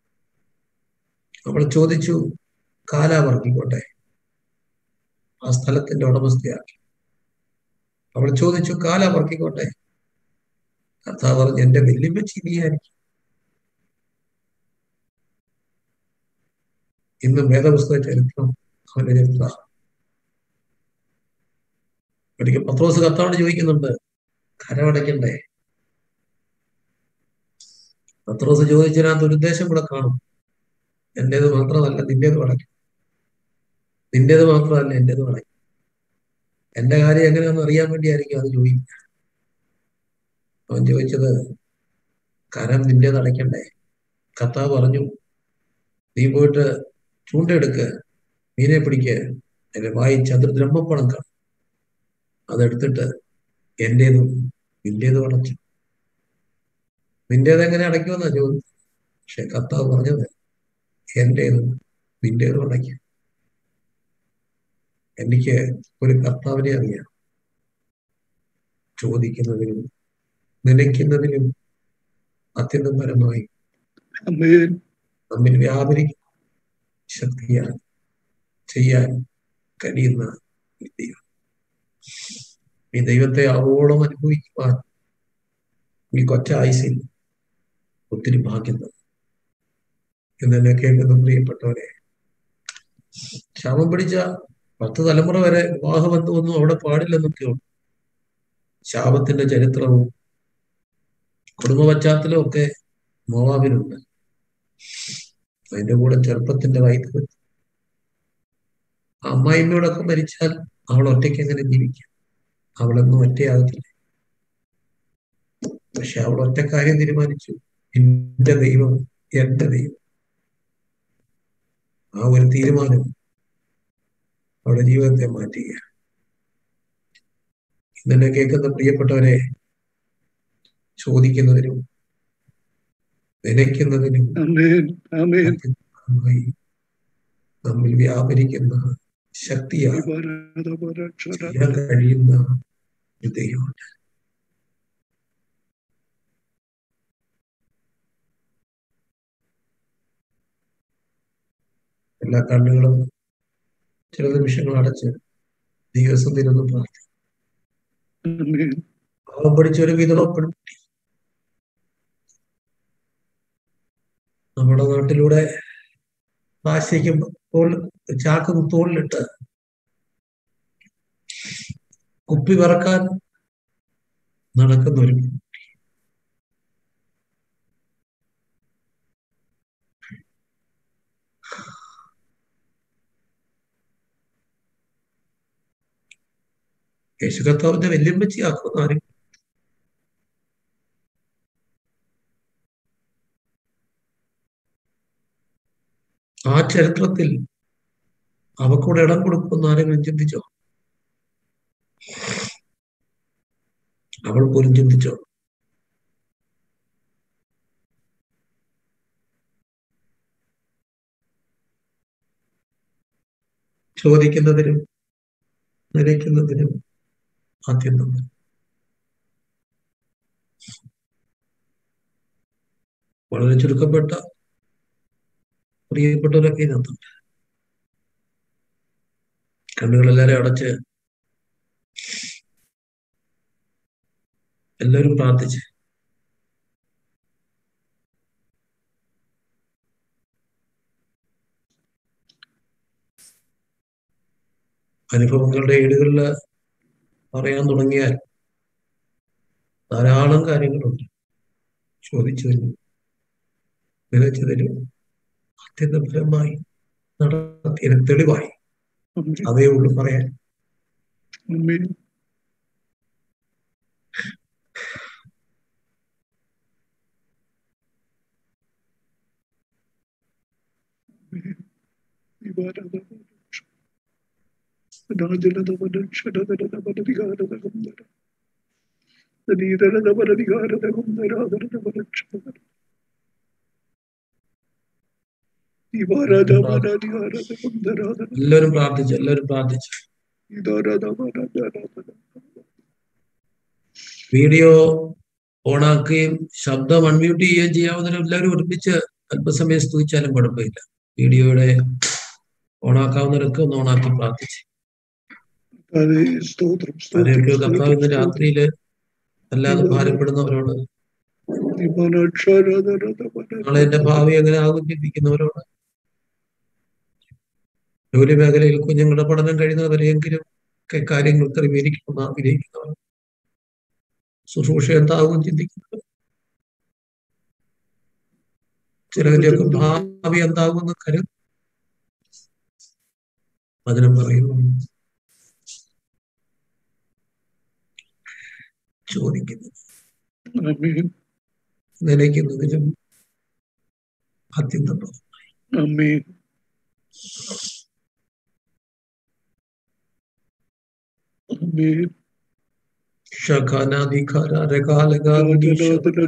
അവൾ ചോദിച്ചു കാലാവർക്കിക്കോട്ടെ ആ സ്ഥലത്തിന്റെ ഉടമസ്ഥയാക്കി അവൾ ചോദിച്ചു കാലാവർക്കിക്കോട്ടെ കർത്താവ് പറഞ്ഞു എന്റെ വെല്ലുമ്പച്ചി നീയായിരിക്കും ഇന്ന് വേദപുസ്തക ചരിത്രം അവന്റെ ചരിത്ര ഒരിക്കൽ പത്രോസ് കർത്താവോട് ചോദിക്കുന്നുണ്ട് കരമടയ്ക്കണ്ടേ പത്രോസ് ചോദിച്ചതിനകത്ത് ഒരു ഉദ്ദേശം കൂടെ കാണും എന്റേത് മാത്രമല്ല നിന്റേത് അടയ്ക്കും നിന്റേത് മാത്രമല്ല എന്റേത് അടയ്ക്കും എന്റെ കാര്യം എങ്ങനെയാണെന്ന് അറിയാൻ വേണ്ടിയായിരിക്കും അത് ചോദിക്കുക അവൻ ചോദിച്ചത് കരം നിന്റേത് അടയ്ക്കണ്ടേ കർത്താവ് പറഞ്ഞു നീ പോയിട്ട് ചൂണ്ടെടുക്ക് മീനെ പിടിക്ക് എന്റെ വായി ചതുർദ്രഹ്മപ്പണം കാണും അതെടുത്തിട്ട് എന്റേതും നിന്റേതും അടച്ചു നിന്റേത് എങ്ങനെ അടയ്ക്കുമെന്നാ ചോദിച്ചത് പക്ഷെ കർത്താവ് പറഞ്ഞത് എന്റേതും നിന്റേതും അടയ്ക്കും എനിക്ക് ഒരു കർത്താവിനെ അറിയാം ചോദിക്കുന്നതിനും നനയ്ക്കുന്നതിനും അത്യന്തപരമായി ആമേൻ നമ്മിൽ വ്യാപരിക്കുന്ന ശക്തിയാൽ ചെയ്യാൻ കഴിയുന്ന ഒരു ദൈവം ഈ ദൈവത്തെ ആവോളം അനുഭവിക്കുവാൻ ഈ കൊച്ച ആയുസിൽ ഒത്തിരി ഭാഗ്യം തന്നു എന്നെ കേൾക്കുന്ന പ്രിയപ്പെട്ടവരെ ശാപം പിടിച്ച പത്ത് തലമുറ വരെ വിവാഹബന്ധമൊന്നും അവിടെ പാടില്ലെന്നൊക്കെ ഉണ്ട് ശാപത്തിന്റെ ചരിത്രവും കുടുംബ പശ്ചാത്തലവും ഒക്കെ മോവാബിനുണ്ട് അതിന്റെ കൂടെ ചെറുപ്പത്തിന്റെ വൈദ്യുതി അമ്മായിമ്മയോടൊക്കെ മരിച്ചാൽ അവൾ ഒറ്റയ്ക്ക് എങ്ങനെ ജീവിക്കും അവളൊന്നും ഒറ്റയാകത്തില്ല പക്ഷെ അവൾ ഒറ്റക്കാര്യം തീരുമാനിച്ചു എന്റെ ദൈവം എന്റെ ദൈവം ആ ഒരു തീരുമാനം അവളുടെ ജീവിതത്തെ മാറ്റുക ഇന്നെ കേൾക്കുന്ന പ്രിയപ്പെട്ടവരെ ചോദിക്കുന്നതിനും നനയ്ക്കുന്നതിനും ആമേൻ ആമേൻ അത്യന്തമായി നമ്മിൽ വ്യാപരിക്കുന്ന ശക്തിയാണ് ചെയ്യാൻ കഴിയുന്ന ഒരു ദൈവമുണ്ട് എല്ലാ കണ്ണുകളും ചില നിമിഷങ്ങൾ അടച്ച് ദിവസം തിരുന്ന് പ്രാർത്ഥിക്കും ആമേൻ പാവം പഠിച്ച ഒരു വിധവ പെൺകുട്ടി നമ്മുടെ നാട്ടിലൂടെ ആശയ്ക്കും തോൾ ചാക്ക് തോളിലിട്ട് കുപ്പി പറക്കാൻ നടക്കുന്ന ഒരു പെൺകുട്ടി. യേശു കർത്താവിന്റെ വെല്ലുമ്പച്ചിയാക്കുന്ന ആരും ആ ചരിത്രത്തിൽ അവക്കൂടെ ഇടം കൊടുക്കുമെന്ന് ആരെങ്കിലും ചിന്തിച്ചോ അവൾ പോലും ചിന്തിച്ചോ ചോദിക്കുന്നതിനും നിലയ്ക്കുന്നതിനും അത്യന്തം വളരെ ചുരുക്കപ്പെട്ട പ്രിയപ്പെട്ടവരൊക്കെ ഇതിനകത്തുണ്ട് കണ്ണുകളെല്ലാരും അടച്ച് എല്ലാവരും പ്രാർത്ഥിച്ച് അനുഭവങ്ങളുടെ ഏടുകളിൽ പറയാൻ തുടങ്ങിയാൽ ധാരാളം കാര്യങ്ങളുണ്ട് ചോദിച്ചതിനും നിലച്ചതിനും അത്യന്തപരമായി നടത്തിയതിന് തെളിവായി ആമേൻ അതേ ഉള്ളൂ പറയാൻ ആമേൻ എല്ലാവരും പ്രാർത്ഥിച്ചു എല്ലാവരും പ്രാർത്ഥിച്ചു വീഡിയോ ഓണാക്കുകയും ശബ്ദം അൺമ്യൂട്ട് ചെയ്യുകയും ചെയ്യാവുന്ന എല്ലാവരും ഒരുമിച്ച് അല്പസമയം സ്തുതിച്ചാലും കുഴപ്പമില്ല വീഡിയോയുടെ ഓണാക്കാവുന്നവരൊക്കെ ഒന്ന് ഓണാക്കി പ്രാർത്ഥിച്ച് സ്തോത്രം ആരെയൊക്കെ കർത്താവ് ഇന്ന് രാത്രിയില് അല്ലാതെ ഭാരപ്പെടുന്നവരോട് നാളെ എന്റെ ഭാവി എങ്ങനെ ആകും ചിന്തിക്കുന്നവരോട് ജോലി മേഖലയിൽ കുഞ്ഞുങ്ങളുടെ പഠനം കഴിയുന്നവരെയെങ്കിലും ഒക്കെ കാര്യങ്ങൾ ക്രമീകരിക്കണമെന്ന് ആഗ്രഹിക്കുന്നവർ ശുശ്രൂഷ എന്താകും ചിന്തിക്കുന്നവർ ചിലതിന്റെയൊക്കെ ഭാവി എന്താകുമെന്ന് കരു വചനം പറയുന്നു ചോദിക്കുന്നത് ആമേൻ നിലയ്ക്കുന്നതിലും അത്യന്തം ആമേൻ ആമേൻ ശഖാനാധികാര രകാലകാലീശ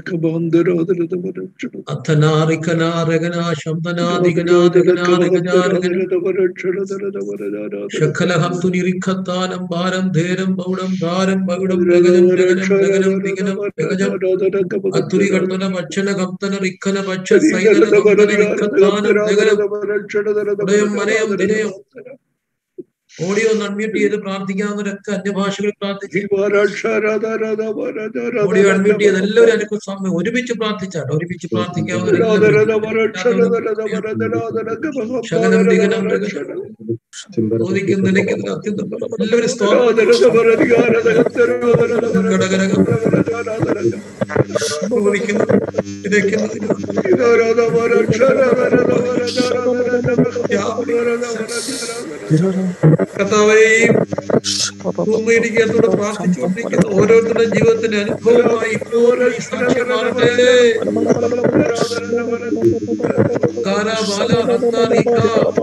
അഥനാറികനാരകനാ ശബ്ദനാധികനാധികനാധികനാരകനാരകന ശഖലഹംതുനിരിഖത്താനം ഭാരം ധേരം ബൗഡം ധാരം ബൗഡം രഗനം രഗനം രഗനം ദിഗനം രഗജം അത്തുരി കർത്തന ഭക്ഷണ കപ്തന റിഖന ഭക്ഷ സൈതന കപ്തന റിഖത്താനം രഗനം ഉടയം മനയം വിനയം ഓഡിയോ ഒന്ന് അൺമ്യൂട്ട് ചെയ്ത് പ്രാർത്ഥിക്കാവുന്നവരൊക്കെ അന്യഭാഷകളിൽ പ്രാർത്ഥിച്ചു ഓഡിയോ അൺമ്യൂട്ട് ചെയ്ത് എല്ലാവരും അനുഭവ സമയം ഒരുമിച്ച് പ്രാർത്ഥിച്ചാണ് ഒരുമിച്ച് ശകലം ദിഗനം രഗനം ചോദിക്കും നിലയ്ക്കുന്ന അത്യന്തം എല്ലാവരും സ്തോത്രം ഘടകരകം ചോദിക്കുന്നു നിലയ്ക്കുന്നതിന് കർത്താവേയും ഭൂമിയിടിക്കത്തോട് പ്രാർത്ഥിച്ചുകൊണ്ടിരിക്കുന്ന ഓരോരുത്തരുടെ ജീവിതത്തിന്റെ അനുഭവമായി ഇപ്പോൾ ഈ സാക്ഷ്യം മാറട്ടെ കാല ബാല ഹസ്താനിക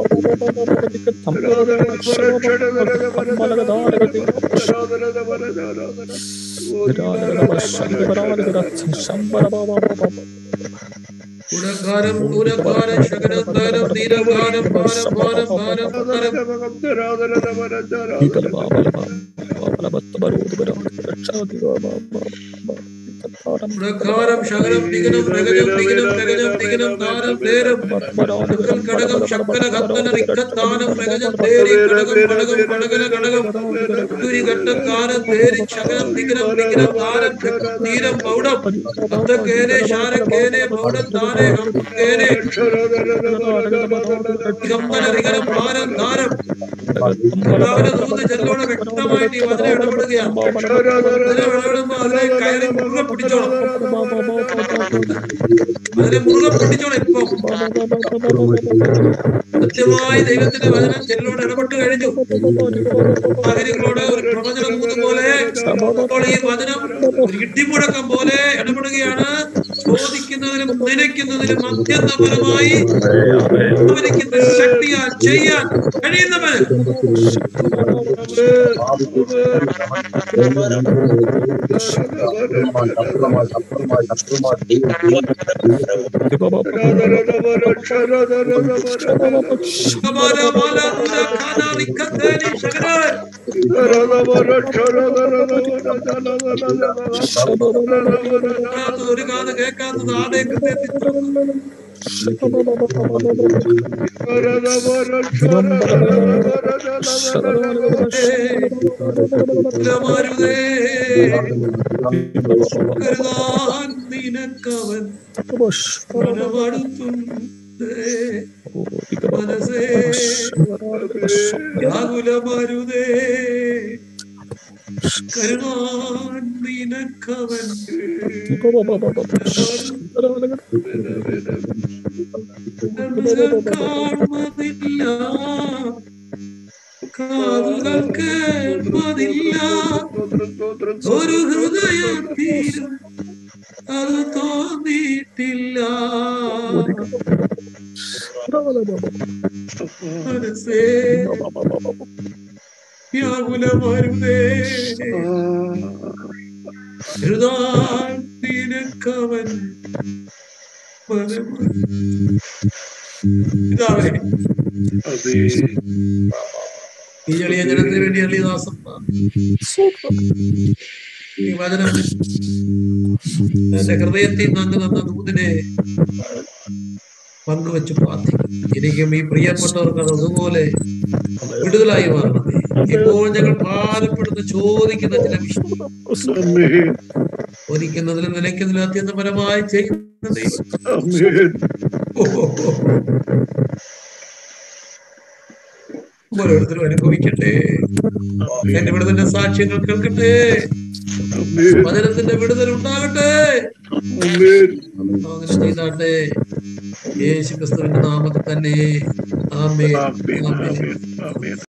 ഗുണകാരം ഗുണകാരം ശകരം ധാരം ധീരകാരം ഭാരം ഭാരം ഭാരം ഭാരം ഗുണകാരം ശകരം ദിഗനം രഗജം ദിഗനം രഗജം ദിഗനം ധാരം ധേരം ുക്കൽ ഘടകം ശക്കര കത്തന റിക്കത്താനം രഗജം ധേരി ഘടകം ഘടകം ഘടകന ഘടകം തുരി ഘട്ടക്കാരം ധേരി ശകരം ദിഗനം ദിഗനം ധാരം ചക്രം ധീരം ബൗഡം അത്ത കേനെ ശാര കേനെ ബൗഡം ധാരെ ഹം കേനെ കമ്പന റിഗനം ഭാരം ധാരം കർത്താവിന്റെ ദൂത് ചെല്ലോടെ വ്യക്തമായിട്ട് ഈ വചനം ഇടപെടുകയാണ് അതിനെ ഇടപെടുമ്പോ അതിനെ കയറി മുറുകെ പിടിച്ചോണം അതിനെ മുറുകെ പിടിച്ചോണം ഇപ്പം കൃത്യമായി ദൈവത്തിന്റെ വചനം ചെല്ലോട് ഇടപെട്ട് കഴിഞ്ഞു സാഹചര്യങ്ങളോട് ഒരു പ്രവചന ദൂത് പോലെ അപ്പോൾ ഈ വചനം ഒരു ഇടിമുഴക്കം പോലെ ഇടപെടുകയാണ് ചോദിക്കുന്നതിനും നനയ്ക്കുന്നതിനും അത്യന്തപരമായി അവനിക്കുന്ന ശക്തിയാൽ ചെയ്യാൻ കഴിയുന്നവൻ ഒരു കാത് കേൾക്കാത്തത് ആടേക്ക് എത്തിച്ചു മാരുതേ കരുതാൻ നിനക്കവൻ മനമടുത്തുണ്ട് മനസ്സേ വ്യാകുലമരുതേ കരുതാൻ നിനക്കവൻ കാണുന്നതില്ല കാതുകൾ കേൾപ്പതില്ല ഒരു ഹൃദയത്തിലും അത് തോന്നിയിട്ടില്ല മനസ്സേ വ്യാകുലമരുതേ ഹൃദാൻ നിനക്കവൻ ഇതാവേ ഈ എളിയ ജനത്തിന് വേണ്ടി എളിയദാസം ഈ വചനം എന്റെ ഹൃദയത്തിൽ നിന്ന് തന്ന ദൂതിനെ പങ്കുവെച്ച് പ്രാർത്ഥിക്കും എനിക്കും ഈ പ്രിയപ്പെട്ടവർക്ക് അത് അതുപോലെ വിടുതലായി മാറണമേ ഇപ്പോൾ ഞങ്ങൾ ഭാരപ്പെടുന്ന ചോദിക്കുന്ന ചില വിഷയം ഒരിക്കുന്നതിലും നിലയ്ക്കുന്നതിലും അത്യന്തപരമായി ചെയ്യുന്ന ദൈവം ഓരോരുത്തരും അനുഭവിക്കട്ടെ എന്റെ വിടുതലിന്റെ സാക്ഷ്യങ്ങൾ കേൾക്കട്ടെ വചനത്തിന്റെ വിടുതൽ ഉണ്ടാകട്ടെ അങ്ങനെ ചെയ്താട്ടെ യേശു ക്രിസ്തുവിന്റെ നാമത്തിൽ തന്നെ ആമേ ആമേ